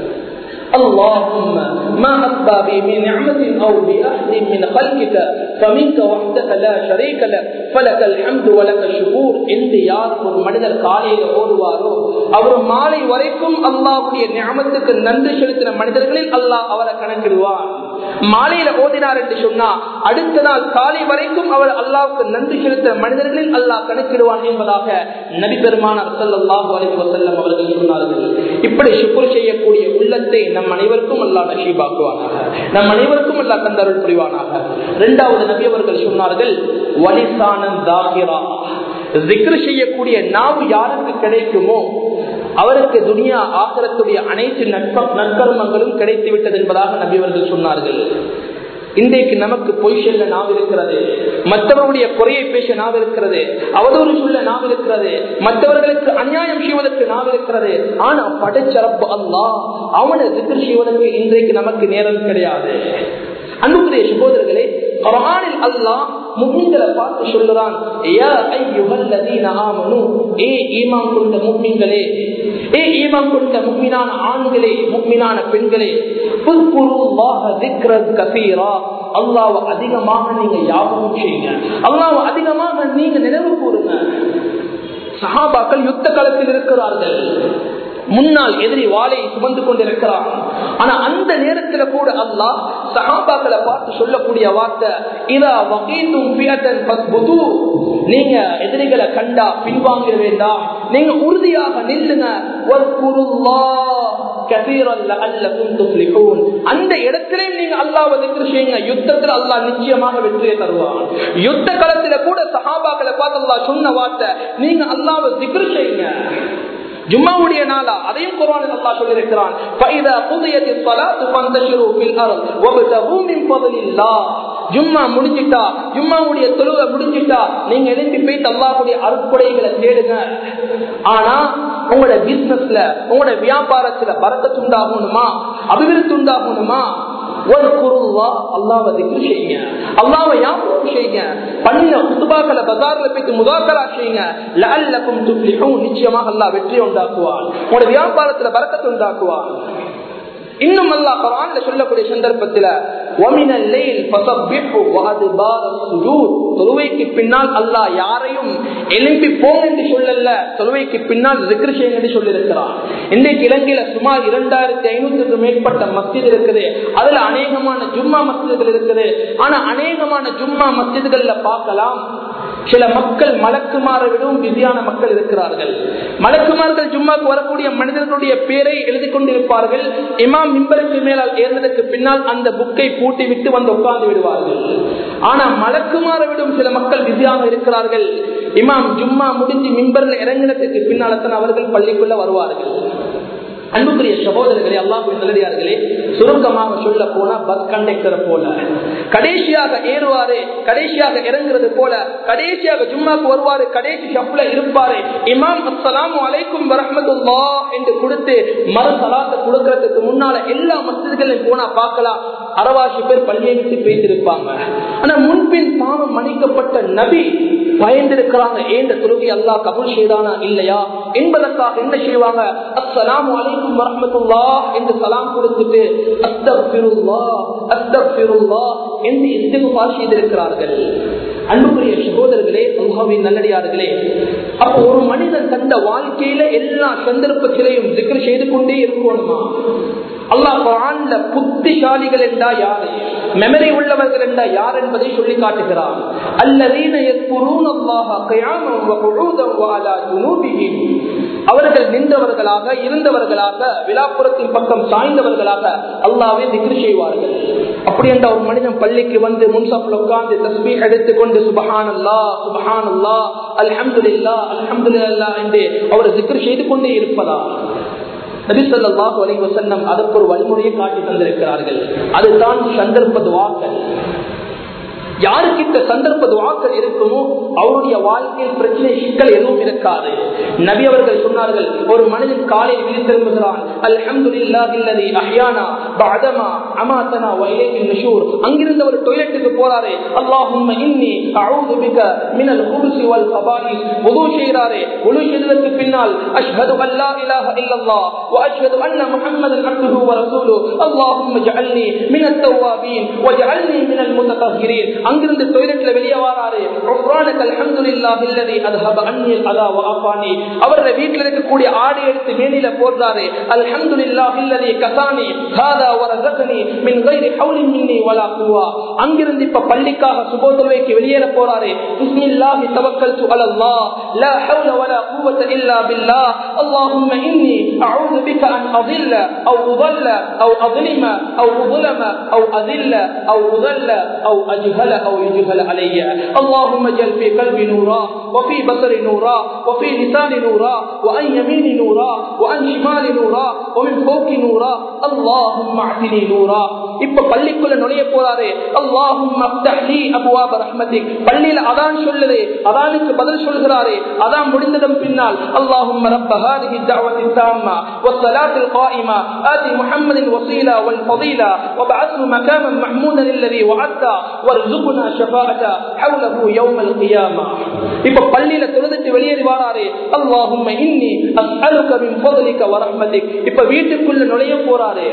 اللهم ما أصبى بي من نعمة أو بأحد من خلقك فمنك وحدك لا شريك لك فلك الحمد ولك الشكور என்று யார் ஒரு மனிதர் காலையில ஓடுவாரோ அவர் மாலை வரைக்கும் அல்லாஹ்வுடைய நியமத்துக்கு நன்றி செலுத்தின மனிதர்களில் அல்லாஹ் அவரை கணக்கிடுவான் மாலையில ஓதினார் என்று சொன்னா அடுத்த நாள் காலை வரைக்கும் அவர் அல்லாவுக்கு நன்றி செலுத்தின மனிதர்களில் அல்லாஹ் கணக்கிடுவான் என்பதாக நபி பெருமானார் ஸல்லல்லாஹு அலைஹி வஸல்லம் அவர்கள் சொன்னார்கள் இப்படி சுக்குர் செய்யக்கூடிய உள்ளத்தை நம் அனைவருக்கும் அல்லாஹ் நஷீபாக்குவானாக நம் அனைவருக்கும் அல்லாஹ் தந்தருள் புரிவானாக இரண்டாவது நபி அவர்கள் சொன்னார்கள் வலிசானன் தாகிரா ஜிக்ரு செய்யக்கூடிய நாவு யாருக்கு கிடைக்குமோ அவருக்கு துனியா ஆகரத்துடைய அனைத்து நட்ப நற்கர்மங்களும் கிடைத்து விட்டது என்பதாக நபி அவர்கள் சொன்னார்கள் இன்றைக்கு நமக்கு பொய் சொல்ல நாம் இருக்கிறது மற்றவருடைய குறையை பேச நாம் இருக்கிறது அவதூறு சொல்ல நாம் இருக்கிறது மற்றவர்களுக்கு அநியாயம் செய்வதற்கு நாம் இருக்கிறது ஆனா படைச்சரப்பு அல்லா அவனை திக்கு செய்வதற்கு இன்றைக்கு நமக்கு நேரம் கிடையாது அன்புக்குரிய சகோதரர்களே குரானில் அல்லாஹ் முக்மீன்களை பார்த்து சொல்லுறான் யா ஐயுஹல்லதீன ஆமனு ஏ ஈமான் கொண்ட முக்மீன்களே ஏ ஈமான் கொண்ட முக்மினான ஆண்களே முக்மினான பெண்களே புல்குருல்லாஹ திக்ரன் கசீரா அல்லாஹ் அதிகமாக நீங்க ஞாபகம் செய்யுங்க அல்லாஹ் அதிகமாக நீங்க நினைவு கூறுங்க சஹாபாக்கள் யுத்த களத்தில் இருக்கிறார்கள் முன்னால் எதிரி வாளை சுமந்து கொண்டிருக்கிறான் ஆனா அந்த நேரத்துல கூட அல்லாஹ் சஹாபாக்களை பார்த்து சொல்லக்கூடிய வார்த்தை இதா வகைத்தும் நீங்க எதிரிகளை கண்டா பின்வாங்கிட வேண்டாம் நீங்க உறுதியாக நில்லுங்க அந்த இடத்திலே நீங்க அல்லாவை திக்ரு செய்யுங்க யுத்தத்தில் அல்லாஹ் நிச்சயமாக வெற்றியை தருவான் யுத்த களத்துல கூட சஹாபாக்களை பார்த்து அல்லாஹ் சொன்ன வார்த்தை நீங்க அல்லாவை திக்ரு செய்யுங்க ஜும்மாவுடைய நாளா அதையும் குர்ஆன் அல்லாஹ் சொல்லியிருக்கிறான் ஃபைதா குதியத் ஸலாத்து ஃபந்தஷிரு ஃபில் அர்த் வப்தகு மின் ஃபضலில்லாஹ் ஜும்மா முடிஞ்சிட்டா ஜும்மாவுடைய தொழுகை முடிஞ்சிட்டா நீங்க எழுப்பி போய் அல்லாஹ்வுடைய அருட்கொடைகளை தேடுங்க ஆனா உங்களோட பிசினஸ்ல உங்களோட வியாபாரத்துல பறக்கத்து உண்டாகணுமா அபிவிருத்தி உண்டாகணுமா ஒரு குருவா அல்லாவை திக்கு செய்யுங்க அல்லாவை யாபகம் செய்யுங்க பண்ணின குத்துபாக்களை பஜார்ல போயிட்டு முதாக்கரா செய்யுங்க லஅல்லக்கும் துப்ளிஹூன் நிச்சயமாக அல்லாஹ் வெற்றி உண்டாக்குவான் உங்களோட வியாபாரத்துல பறக்கத்து உண்டாக்குவான் இன்னும் அல்லாஹ் குர்ஆன்ல சொல்லக்கூடிய சந்தர்ப்பத்துல வமினல் லைல் ஃபஸப்பிஹு வஅத்பார சுஜூத் தொழுவைக்கு பின்னால் அல்லாஹ் யாரையும் எழுப்பி போங்க என்று சொல்லல தொழுவைக்கு பின்னால் zikr செய்யுங்க என்று சொல்லியிருக்கிறான் இன்றைக்கு இலங்கையில சுமார் இரண்டாயிரத்தி ஐநூற்றுக்கு மேற்பட்ட மஸ்ஜித் இருக்குது அதுல அநேகமான ஜும்மா மஸ்ஜிதுகள் இருக்குது ஆனா அநேகமான ஜும்மா மஸ்ஜிதுகள்ல பார்க்கலாம் சில மக்கள் மலக்குமாரை விடவும் பிஸியான மக்கள் இருக்கிறார்கள் மலக்குமார்கள் ஜும்மாக்கு வரக்கூடிய மனிதர்களுடைய பேரை எழுதி கொண்டிருப்பார்கள் இமாம் மிம்பருக்கு மேலால் ஏறினதுக்கு பின்னால் அந்த புக்கை பூட்டி விட்டு வந்து உட்கார்ந்து விடுவார்கள் ஆனா மலக்குமாரை விடும் சில மக்கள் பிஸியாக இருக்கிறார்கள் இமாம் ஜும்மா முடிஞ்சு மிம்பர்ல இறங்கினதுக்கு பின்னால தான் அவர்கள் பள்ளிக்குள்ள வருவார்கள் அன்புக்குரிய சகோதரர்களே அல்லாஹ் நல்லடியார்களே சுருக்கமாக சொல்ல போனா பஸ் கண்டக்டரை போல கடைசியாக ஏறுவாரு கடைசியாக இறங்குறது போல கடைசியாக ஜும்மாக்கு வருவாரு கடைசி ஷப்ல இருப்பாரு இமாம் அஸ்ஸலாமு அலைக்கும் வரஹமத்துல்லா என்று கொடுத்து மறு சலாத்தை கொடுக்கறதுக்கு முன்னால எல்லா மசிதிகளையும் போனா பார்க்கலாம் அரவாசி பேர் பள்ளியை விட்டு பேசியிருப்பாங்க ஆனா முன்பின் பாவம் மன்னிக்கப்பட்ட நபி பயந்திருக்கிறாங்க ஏந்த தொழுகை அல்லாஹ் கபூல் செய்தானா இல்லையா என்பதற்காக என்ன செய்வாங்க அஸ்ஸலாமு அலைக்கும் வரஹமத்துல்லா என்று சலாம் கொடுத்துட்டு அஸ்தக்ஃபிருல்லா அஸ்தக்ஃபிருல்லா என்று இஸ்திகுபார் செய்திருக்கிறார்கள் அன்புக்குரிய சகோதரர்களே அல்லாஹ்வின் நல்லடியார்களே அப்போ ஒரு மனிதன் தந்த வாழ்க்கையில எல்லா சந்தர்ப்பத்திலையும் திக்ர் செய்து கொண்டே இருக்கணுமா அல்லாஹ் குரான்ல புத்திசாலிகள் என்றா யாரு மெமரி உள்ளவர்கள் என்றா யார் என்பதை சொல்லி காட்டுகிறார் அல்லதீன يذكرون الله قياما وقعودا وعلى جنوبهم அவர்கள் நின்றவர்களாக இருந்தவர்களாக விழாப்புறத்தின் பக்கம் சாய்ந்தவர்களாக அல்லாவே திக்ரு செய்வார்கள் அப்படி என்ற ஒரு மனிதன் பள்ளிக்கு வந்து முன்சாப்பில் உட்கார்ந்து தஸ்மீ எடுத்துக்கொண்டு சுபஹான் அல்லா சுபஹான் அல்லா அல்ஹம்துல்லா அல்ஹம்துல்லா என்று அவர் திக்ரு செய்து கொண்டே இருப்பதா நபிசல்லாஹு அலி வசன்னம் அதற்கு ஒரு வழிமுறையை காட்டி தந்திருக்கிறார்கள் அதுதான் சந்தர்ப்ப துவாக்கள் யாருக்கிட்ட சந்தர்ப்ப துவாக்கள் இருக்குமோ அவருடைய வாழ்க்கையில் பிரச்சனை சிக்கல் எதுவும் இருக்காது நபி அவர்கள் சொன்னார்கள் ஒரு மனிதன் காலையில் விழித்திரும்புகிறான் அல்ஹம்துலில்லாஹில்லதி அஹ்யானா பஅதமா அமாதனா வ இலைஹின் நுஷூர் அங்கிருந்து ஒரு டாய்லெட்டுக்கு போறாரே அல்லாஹும்ம இன்னி அஊது பிக மினல் குபுஸி வல் கபாயிஸ் வுது செய்றாரே வுது செய்ததற்கு பின்னால் அஷ்ஹது அல்லா இலாஹ இல்லல்லாஹ் வ அஷ்ஹது அன்ன முஹம்மதன் அப்துஹு வ ரசூலுஹு அல்லாஹும்ம ஜஅல்னி மினத் தவ்வாபீன் வ ஜஅல்னி மினல் முத்தஹிரீன் அங்கிருந்து டாய்லெட்ல வெளியே வராரு அவருடைய வீட்டில் இருக்கக்கூடிய ஆடை எடுத்து மேனில போடுறாரு அல்ஹம்துலில்லாஹில்லதி கசானி ஹாதா வரஸகனி மின் கைரி ஹவுலின் மின்னி வலா குவா அங்கிருந்து இப்ப பள்ளிக்காக சுபோதவைக்கு வெளியேற போறாரு பிஸ்மில்லாஹி தவக்கல்து அலல்லாஹ் லா ஹவுல வலா குவத இல்லா பில்லாஹ் اللهم اني اعوذ بك ان اضل او اضل او اظلم او اظلم او اذل او اذل او اجهل او يجهل علي اللهم اجعل في قلبي نورا وفي بصري نورا وفي لساني نورا وعن يميني نورا وعن شمالي نورا ومن فوقي نورا اللهم اعطني نورا இப்ப பள்ளிக்குள்ள நுழைய போறாரு அல்லாஹும் அபுவாப ரஹ்மதிக் பள்ளியில அதான் சொல்லுது அதானுக்கு பதில் சொல்கிறாரு அதான் முடிந்ததன் பின்னால் அல்லாஹும் رب هذه الدعوة التامة والصلاة القائمة آتي محمد الوسيلة والفضيلة وبعثه مكانا محمودا الذي وعدته وارزقنا شفاعته حوله يوم القيامة இப்ப பள்ளியில தொழுதுட்டு வெளியேறி வாராரு அல்லாஹும் இன்னி அஸ்அலுக மின் ஃபضلك ورحمتك இப்ப வீட்டுக்குள்ள நுழைய போறாரு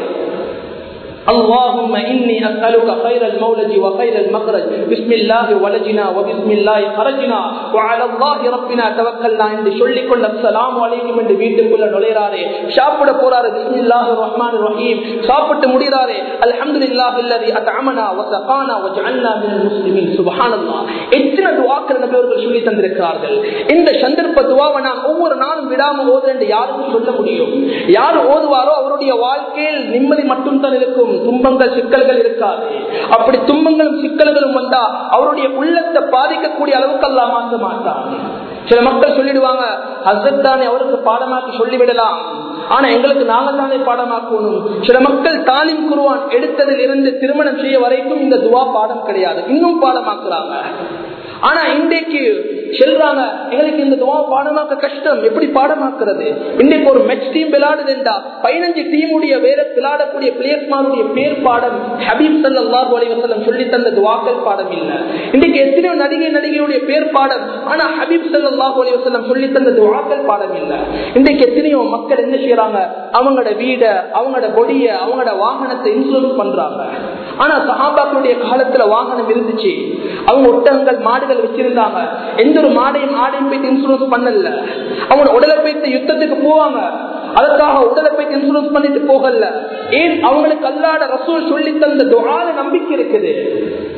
اللهم إني أسألك خير المولد وخير المخرج بسم الله ولجنا وبسم الله خرجنا وعلى الله ربنا توكلنا என்று சொல்லிக் கொள்ள அஸ்ஸலாமு அலைக்கும் என்று வீட்டுக்குள்ள நுழைறாரே சாப்பிட போறாரு பிஸ்மில்லாஹிர் ரஹ்மானிர் ரஹீம் சாப்பிட்டு முடிறாரே அல்ஹம்துலில்லாஹி அல்லதி அத்அமனா வ சகானா வ ஜஅல்னா மினல் முஸ்லிமீன் சுப்ஹானல்லாஹ் எத்தனை துஆக்கள் நபி அவர்கள் சொல்லி தந்திருக்கிறார்கள் இந்த சந்தர்ப்ப துஆவை நான் ஒவ்வொரு நாளும் விடாம ஓதுறேன் என்று யாருக்கும் சொல்ல முடியும் யார் ஓதுவாரோ அவருடைய வாழ்க்கையில் நிம்மதி மட்டும் தான் இருக்கும் துன்பங்கள் சிக்கல்கள் இருக்காது அப்படி துன்பங்களும் சிக்கல்களும் வந்தா அவருடைய உள்ளத்தை பாதிக்கக்கூடிய அளவுக்கு அல்லா மாற்ற மாட்டான் சில மக்கள் சொல்லிடுவாங்க ஹசத் தானே அவருக்கு பாடமாக்கி சொல்லிவிடலாம் ஆனா எங்களுக்கு நாங்கள் தானே பாடமாக்கணும் சில மக்கள் தாலிம் குருவான் எடுத்ததில் இருந்து திருமணம் செய்ய வரைக்கும் இந்த துவா பாடம் கிடையாது இன்னும் பாடமாக்குறாங்க ஆனா இன்றைக்கு செல்றாங்க எங்களுக்கு இந்த துவா பாடமாக்க கஷ்டம் எப்படி பாடமாக்குறது இன்றைக்கு ஒரு மெச் டீம் விளையாடுதுண்டா பதினஞ்சு டீமுடைய வேற விளையாடக்கூடிய பிளேயர்ஸ்மாருடைய பேர் பாடம் ஹபீப் சல்லாஹூ அலிவசல்லம் சொல்லி தந்த துவாக்கள் பாடம் இல்ல இன்றைக்கு எத்தனையோ நடிகை நடிகையுடைய பேர் பாடம் ஆனா ஹபீப் சல்லாஹூ அலிவசல்லம் சொல்லி தந்த துவாக்கள் பாடம் இல்ல இன்றைக்கு எத்தனையோ மக்கள் என்ன செய்யறாங்க அவங்களோட வீட அவங்களோட கொடிய அவங்களோட வாகனத்தை இன்சூரன்ஸ் பண்றாங்க ஆனா சஹாபாக்களுடைய காலத்துல வாகனம் இருந்துச்சு அவங்க ஒட்டகங்கள் மாடுகள் வச்சிருந்தாங்க எந்த ஒரு மாடையும் ஆடையும் போயிட்டு இன்சூரன்ஸ் பண்ணல அவங்க உடலை போயிட்டு யுத்தத்துக்கு போவாங்க அதுக்காக உடலை போயிட்டு இன்சூரன்ஸ் பண்ணிட்டு போகல ஏன் அவங்களுக்கு அல்லாட ரசூல் சொல்லி தந்த துவால நம்பிக்கை இருக்குது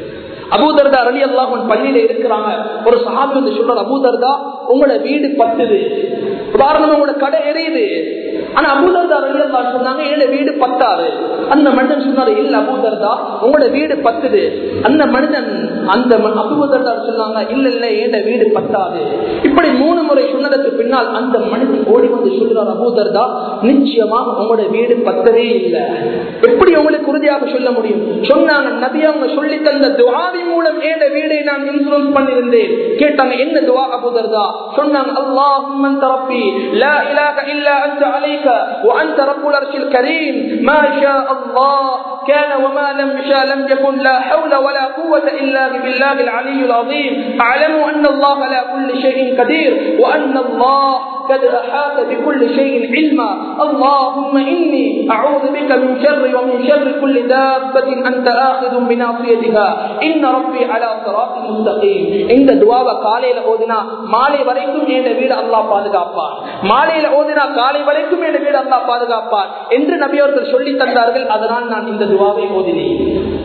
அபூதர்தா அலி அல்லாஹன் பள்ளியில இருக்கிறாங்க ஒரு சஹாபி வந்து சொல்றார் அபூதர்தா உங்களோட வீடு பத்துது உதாரணமா உங்களோட கடை எரியுது ஆனா அபூதர்தா அலி அல்லா சொன்னாங்க ஏழு வீடு பத்தாறு அந்த மனிதன் சொன்னாரு இல்ல அபூதர்தா உங்களோட வீடு பத்துது அந்த மனிதன் அந்த அபூதர்தா சொன்னாங்க இல்ல இல்ல ஏழு வீடு பத்தாது இப்படி மூணு முறை சொன்னதற்கு பின்னால் அந்த மனிதன் ஓடி வந்து சொல்றார் அபூதர்தா நிச்சயமாக உங்களோட வீடு பத்தவே இல்லை எப்படி உங்களுக்கு உறுதியாக சொல்ல முடியும் சொன்னாங்க நபி அவங்க சொல்லி தந்த துவாவின் மூலம் ஏழ வீடை நான் இன்சூரன்ஸ் பண்ணியிருந்தேன் கேட்டாங்க என்ன துவா அபுதர்தா சொன்னாங்க அல்லாஹும் انت ربي لا اله الا انت عليك وانت رب العرش الكريم ما شاء الله كان وما لم يشاء لم يكن لا حول ولا قوة إلا بالله العلي العظيم أعلم أن الله على كل شيء قدير وأن الله قد أحاط بكل شيء علما اللهم إني أعوذ بك من شر ومن شر كل دابة أنت آخذ بناصيتها إن ربي على صراط مستقيم இந்த துவாவை காலையில ஓதினா மாலை வரைக்கும் என் வீடு அல்லாஹ் பாதுகாப்பான் மாலையில ஓதினா காலை வரைக்கும் என் வீடு அல்லாஹ் பாதுகாப்பான் என்று நபியவர்கள் சொல்லி தந்தார்கள் அதனால் நான் இந்த துவாவை ஓதினேன்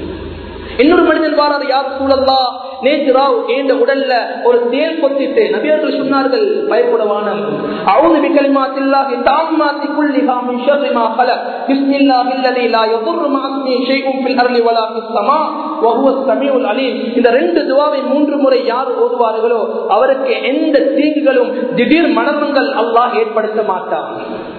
இன்னொரு மனிதன் வாராது யார் சூழல்லா நேற்று ராவ் ஏந்த உடல்ல ஒரு தேல் கொத்திட்டு நபியர்கள் சொன்னார்கள் பயப்படவான அவுது பிகலிமாத்தில்லாஹி தாம்மாத்தி குல்லிஹா மின் ஷர்ரி மா خلق بسم الله الذي لا يضر مع اسمه شيء في الارض ولا في السماء وهو السميع العليم இந்த ரெண்டு துவாவை மூன்று முறை யார் ஓதுவார்களோ அவருக்கு எந்த தீங்குகளும் திடீர் மரணங்கள் அல்லாஹ் ஏற்படுத்த மாட்டான்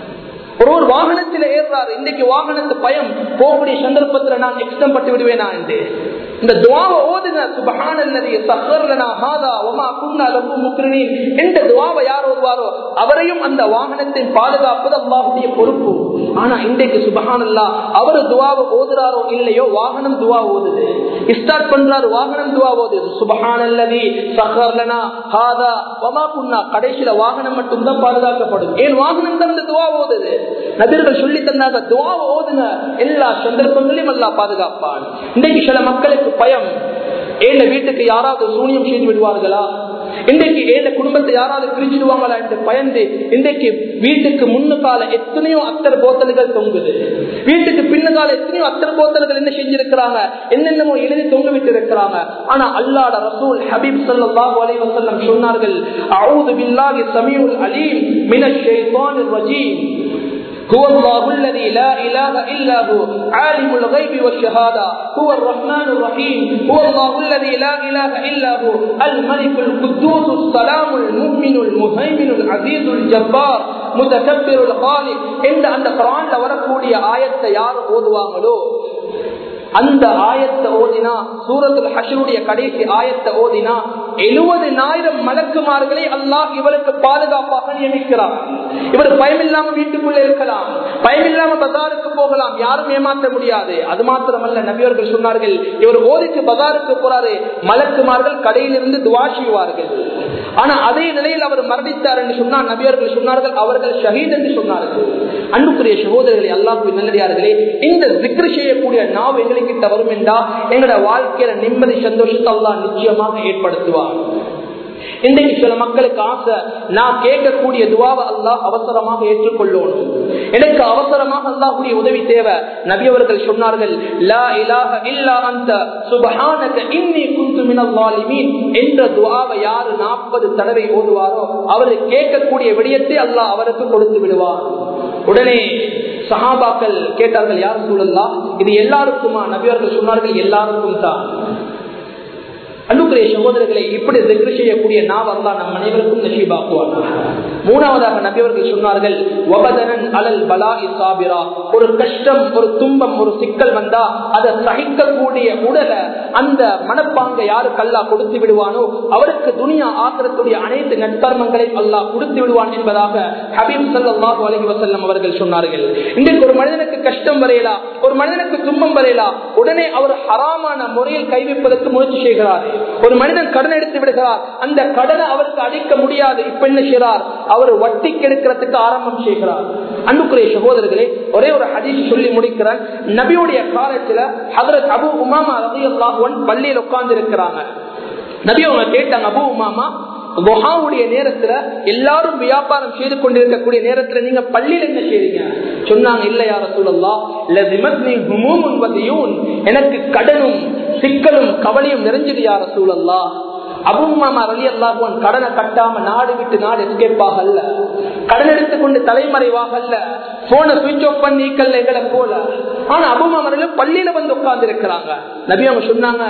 ஒரு ஒரு வாகனத்தில் ஏறுறாரு இன்னைக்கு வாகனத்து பயம் போகக்கூடிய சந்தர்ப்பத்துல நான் எக்ஸ்டம் பட்டு விடுவேனா என்று இந்த துவாவை ஓதுங்க சுபஹானல்லதி சஹர்லனா ஹாதா வமா குன்னா லஹு முக்ரினீன் இந்த துவாவை யார் ஓதுவாரோ அவரையும் அந்த வாகனத்தை பாதுகாப்பது அல்லாஹ்வுடைய பொறுப்பு ஆனா இன்றைக்கு சுபஹானல்லா அவர் துவாவை ஓதுறாரோ இல்லையோ வாகனம் துவா ஓதுது ஸ்டார்ட் பண்றாரு வாகனம் துவா ஓதுது சுபஹானல்லதி சஹர்லனா ஹாதா வமா குன்னா கடைசியில வாகனம் மட்டும் தான் பாதுகாக்கப்படும் ஏன் வாகனம் தான் இந்த துவா ஓதுது நபிர்கள் சொல்லி தந்தாங்க துவா ஓதுங்க எல்லா சந்தர்ப்பங்களையும் அல்லா பாதுகாப்பான் இன்றைக்கு சில மக்களுக்கு பயம் ஏழ வீட்டுக்கு யாராவது சூனியம் செய்து விடுவார்களா இன்றைக்கு ஏழ குடும்பத்தை யாராவது பிரிச்சிடுவாங்களா என்று பயந்து இன்றைக்கு வீட்டுக்கு முன்னுக்கால எத்தனையோ அத்தர் போத்தல்கள் தொங்குது வீட்டுக்கு பின்னுக்கால எத்தனையோ அத்தர் போத்தல்கள் என்ன செஞ்சிருக்கிறாங்க என்னென்னமோ எழுதி தொங்க விட்டு இருக்கிறாங்க ஆனா அல்லாட ரசூல் ஹபீப் சல்லாஹு அலைஹி வஸல்லம் சொன்னார்கள் அவுது பில்லாஹி சமீஉல் அலீம் மினஷ் ஷைத்தானிர் ரஜீம் هو الله الذي لا إله إلا هو عالم الغيب والشهادة هو الرحمن الرحيم هو الله الذي لا إله إلا هو الملك القدوس السلام المؤمن المهيمن العزيز الجبار متكبر الخالق இந்த அந்த குரான்ல வரக்கூடிய ஆயத்தை யார் ஓதுவாங்களோ அந்த ஆயத்தை ஓதினா சூரத்துல் ஹஷருடைய கடைசி ஆயத்தை ஓதினா எழுபதினாயிரம் மலக்குமார்களை அல்லாஹ் இவருக்கு பாதுகாப்பாக நியமிக்கிறார் இவர் பயமில்லாம வீட்டுக்குள்ள இருக்கலாம் பயமில்லாம பஜாருக்கு போகலாம் யாரும் ஏமாற்ற முடியாது அது மாத்திரமல்ல நபியர்கள் சொன்னார்கள் இவர் ஓதிக்கு பஜாருக்கு போறாரு மலக்குமார்கள் கடையிலிருந்து துவா செய்வார்கள் ஆனா அதே நிலையில் அவர் மரணித்தார் என்று சொன்னால் நபியர்கள் சொன்னார்கள் அவர்கள் ஷஹீத் என்று சொன்னார்கள் அன்புக்குரிய சகோதரர்களே அல்லாஹு நல்லடியார்களே இந்த திக்ரு செய்யக்கூடிய நாவ் எங்களுக்கு வரும் என்றா எங்களோட வாழ்க்கையில நிம்மதி சந்தோஷத்தை அல்லா நிச்சயமாக ஏற்படுத்துவார் இன்றைக்கு சில மக்களுக்கு ஆசை நான் கேட்கக்கூடிய துவாவை அல்லாஹ் அவசரமாக ஏற்றுக்கொள்ளணும் எனக்கு அவசரமாக அல்லாஹுடைய உதவி தேவை நபி அவர்கள் சொன்னார்கள் லா இலாஹ இல்லா அந்த சுபஹானக இன்னி குந்து மினல் வாலிமீன் என்ற துவாவை யாரு நாற்பது தடவை ஓதுவாரோ அவரு கேட்கக்கூடிய விடயத்தை அல்லாஹ் அவருக்கு கொடுத்து விடுவார் உடனே சஹாபாக்கள் கேட்டார்கள் யார் சூழல்லா இது எல்லாருக்குமா நபியவர்கள் சொன்னார்கள் எல்லாருக்கும் தான் அன்புக்குரிய சகோதரர்களை இப்படி திக்ரு செய்யக்கூடிய நாவல் தான் நம் அனைவருக்கும் நசீபாக்குவாங்க மூணாவதாக நபியவர்கள் சொன்னார்கள் ஒபதனன் அலல் பலா இசாபிரா ஒரு கஷ்டம் ஒரு துன்பம் ஒரு சிக்கல் வந்தா அதை சகிக்கக்கூடிய உடலை அந்த மனப்பாங்க யாரு கல்லா கொடுத்து விடுவானோ அவருக்கு துனியா ஆக்கிரத்துடைய அனைத்து நற்கர்மங்களையும் அல்லாஹ் கொடுத்து விடுவான் என்பதாக ஹபீப் சல்லாஹூ அலஹி வசல்லம் அவர்கள் சொன்னார்கள் இன்றைக்கு ஒரு மனிதனுக்கு கஷ்டம் வரையலா ஒரு மனிதனுக்கு துன்பம் வரையலா உடனே அவர் ஹராமான முறையில் கைவிப்பதற்கு முயற்சி செய்கிறார் ஒரு மனிதன் கடன் எடுத்து விடுகிறார் அந்த கடனை அவருக்கு அடிக்க முடியாது இப்ப என்ன செய்கிறார் அவர் வட்டி கெடுக்கிறதுக்கு ஆரம்பம் செய்கிறார் அன்புக்குரிய சகோதரர்களே ஒரே ஒரு ஹதீஸ் சொல்லி முடிக்கிறார் நபியுடைய காலத்துல ஹதரத் அபு உமாமா ரவி அல்லாஹுவன் பள்ளியில் உட்கார்ந்து இருக்கிறாங்க நபி அவங்க கேட்டாங்க அபு உமாமா துஹாவுடைய நேரத்துல எல்லாரும் வியாபாரம் செய்து கொண்டிருக்கக்கூடிய நேரத்துல நீங்க பள்ளியில் என்ன செய்றீங்க சொன்னாங்க இல்ல யார சொல்லலாம் எனக்கு கடனும் சிக்கலும் கவலையும் நிறைஞ்சது யார சூழல்லா அபுமாமா அலி அல்லாஹுவன் கடனை கட்டாம நாடு விட்டு நாடு எஸ்கேப் ஆகல கடன் எடுத்துக்கொண்டு தலைமறைவாக அல்ல போன சுவிட்ச் ஆஃப் பண்ணி எங்களை போல ஆனா அபுமாமரில் பள்ளியில வந்து உட்கார்ந்து இருக்கிறாங்க நபி அவங்க சொன்னாங்க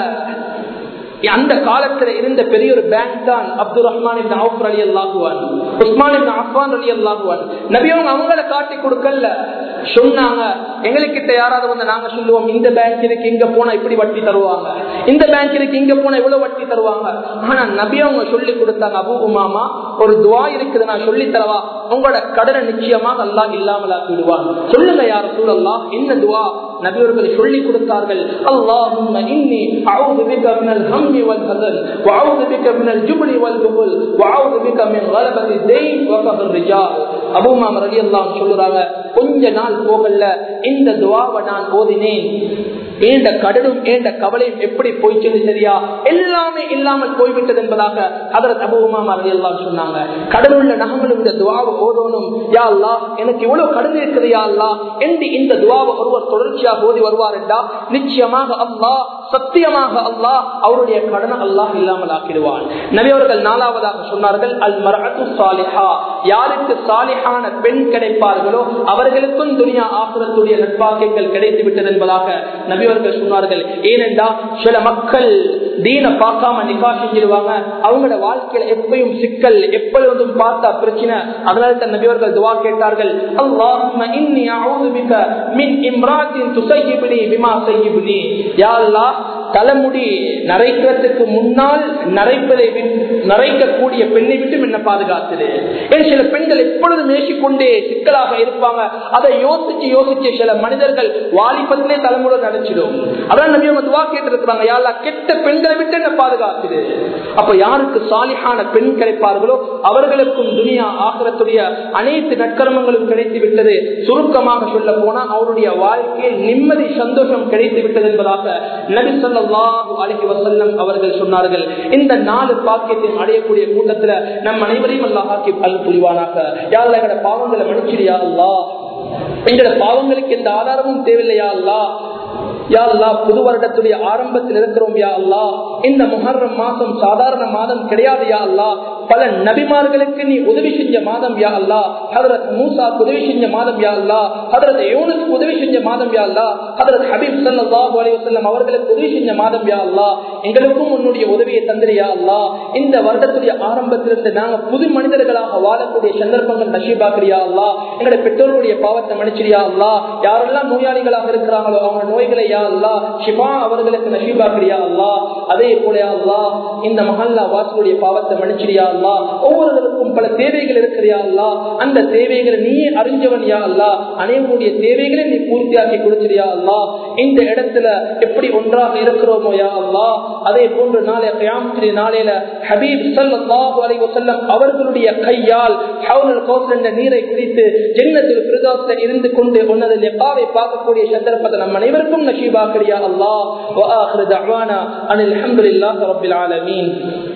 அந்த காலத்துல இருந்த பெரிய ஒரு பேங்க் தான் அப்துல் ரஹ்மான் அலி அல்லாஹுவான் உஸ்மான் அஃபான் அலி அல்லாஹுவான் நபியவங்க அவங்கள காட்டி கொடுக்கல சொன்னாங்க எங்ககிட்ட யாராவது வந்து நாங்க சொல்லுவோம் இந்த பேங்க் இருக்கு இங்க போனா இப்படி வட்டி தருவாங்க இந்த பேங்க் இருக்கு இங்க போனா இவ்வளவு வட்டி தருவாங்க ஆனா நபி அவங்க சொல்லி கொடுத்தாங்க அபு உமாமா ஒரு துவா இருக்குது நான் சொல்லி தரவா உங்களோட கடனை நிச்சயமாக அல்லா இல்லாமல் ஆக்கிடுவான் சொல்லுங்க யார சூழல்லா என்ன துவா நபியவர்கள் சொல்லி கொடுத்தார்கள் அல்லாஹும் இன்னி அவுது பிக மினல் ஹம்மி வல் ஹஸன் வஅவுது பிக மினல் ஜுப்னி வல் புகுல் வஅவுது பிக மின் கலபதி தைன் வ கஹர் ரிஜால் அபூ மாமர் ரலியல்லாஹு சொல்றாங்க கொஞ்ச நாள் போகல இந்த துஆவை நான் ஓதினேன் ஏண்ட கடலும் ஏண்ட கவலையும் எப்படி போயிச்சது சரியா எல்லாமே இல்லாமல் போய்விட்டது என்பதாக அதற்கு அபூமாமா ரலியல்லாஹு சொன்னாங்க கடலுள்ள நாமளும் இந்த துஆவை ஓதணும் யா அல்லாஹ் எனக்கு இவ்வளவு கடன் இருக்குது யா அல்லாஹ் என்று இந்த துஆவை ஒருவர் தொடர்ச்சியாக ஓதி வருவார் என்றா நிச்சயமாக அல்லாஹ் சத்தியமாக அல்லாஹ் அவருடைய கடனை அல்லாஹ் இல்லாமல் ஆக்கிடுவான் நபியவர்கள் நாலாவதாக சொன்னார்கள் அல் மரத்து சாலிஹா யாருக்கு சாலிஹான பெண் கிடைப்பார்களோ அவர்களுக்கும் துனியா ஆசிரத்துடைய நட்பாக்கியங்கள் கிடைத்து விட்டது என்பதாக நபியவர்கள் சொன்னார்கள் ஏனென்றா சில மக்கள் தீன பார்க்காம நிக்கா செஞ்சிருவாங்க அவங்களோட வாழ்க்கையில எப்பயும் சிக்கல் எப்பொழுதும் பார்த்தா பிரச்சனை அதனால தன் நபியவர்கள் துவா கேட்டார்கள் அல்லாஹும்ம இன்னி அஊது பிக மின் இம்ராத்தின் துஸய்யிப்னி பிமா ஸய்யிப்னி யா அல்லாஹ் தலைமுடி நரைக்கிறதுக்கு முன்னால் நரைப்பதை நரைக்கக்கூடிய பெண்ணை விட்டு என்ன பாதுகாத்தது ஏன் சில பெண்கள் எப்பொழுதும் மேசிக்கொண்டே சிக்கலாக இருப்பாங்க அதை யோசிச்சு யோசிச்சு சில மனிதர்கள் வாலிபத்திலே தலைமுறை நினைச்சிடும் அதான் நம்பி அவங்க துவா கேட்டு இருக்கிறாங்க யாரா கெட்ட பெண்களை விட்டு என்ன பாதுகாத்துது அப்ப யாருக்கு சாலிஹான பெண் கிடைப்பார்களோ அவர்களுக்கும் துனியா ஆகிறத்துடைய அனைத்து நற்கர்மங்களும் கிடைத்து விட்டது சுருக்கமாக சொல்ல போனா அவருடைய வாழ்க்கையில் நிம்மதி சந்தோஷம் கிடைத்து விட்டது என்பதாக நபி சொல்லாஹு அலஹி வசல்லம் அவர்கள் சொன்னார்கள் இந்த நாலு பாக்கியத்தை அடையக்கூடிய கூட்டத்துல நம் அனைவரையும் அல்லாஹாக்கி அல் புரிவானாக யாரில் எங்களோட பாவங்களை மன்னிச்சிடியா அல்லா எங்களோட பாவங்களுக்கு எந்த ஆதாரமும் தேவையில்லையா அல்லா யா அல்லா புது வருடத்துடைய ஆரம்பத்தில் இருக்கிறோம் யா அல்லா இந்த முஹர்ரம் மாதம் சாதாரண மாதம் கிடையாது யா அல்லா பல நபிமார்களுக்கு நீ உதவி செஞ்ச மாதம் யா அல்லா ஹதரத் மூசா உதவி செஞ்ச மாதம் யா அல்லா ஹதரத் யோனுக்கு உதவி செஞ்ச மாதம் யா அல்லா ஹதரத் ஹபீப் சல்லாஹூ அலி வசல்லம் அவர்களுக்கு உதவி செஞ்ச மாதம் யா அல்லா எங்களுக்கும் உன்னுடைய உதவியை தந்திரியா அல்லா இந்த வருடத்துடைய ஆரம்பத்திலிருந்து நாங்க புது மனிதர்களாக வாழக்கூடிய சந்தர்ப்பங்கள் நஷீபாக்கிறியா அல்லா எங்களுடைய பெற்றோருடைய பாவத்தை மன்னிச்சிரியா அல்லா யாரெல்லாம் நோயாளிகளாக இருக்கிறாங்களோ அவங்க நோய்களை யா அல்லா ஷிபா அவர்களுக்கு நஷீபாக்கிறியா அல்லா அதே போல அல்லா இந்த மஹல்லா வாசலுடைய பாவத்தை மன்னிச்சிரியா அல்லா ஒவ்வொருவருக்கும் பல தேவைகள் இருக்கிறியா அல்லா அந்த தேவைகளை நீ அறிஞ்சவன் யா அல்லா அனைவருடைய தேவைகளை நீ பூர்த்தியாக்கி கொடுத்திரியா அல்லா இந்த இடத்துல எப்படி ஒன்றாக இருக்கிறோமோ யா அல்லா அதே போன்று நாளை கயாமத்திரி நாளையில ஹபீப் சல்லாஹு அலைஹி வஸல்லம் அவர்களுடைய கையால் ஹவுல் கௌசல் என்ற நீரை குடித்து ஜன்னத்தில் பிரதாசத்தில் இருந்து கொண்டு உன்னது லிகாவை பார்க்கக்கூடிய சந்தர்ப்பத்தை நம் அனைவருக்கும் நஷீபாக்கிறியா அல்லாஹ் வஆஹிரு தஅவானா அனில் ஹம்துலில்லாஹி ரப்பில் ஆலமீன்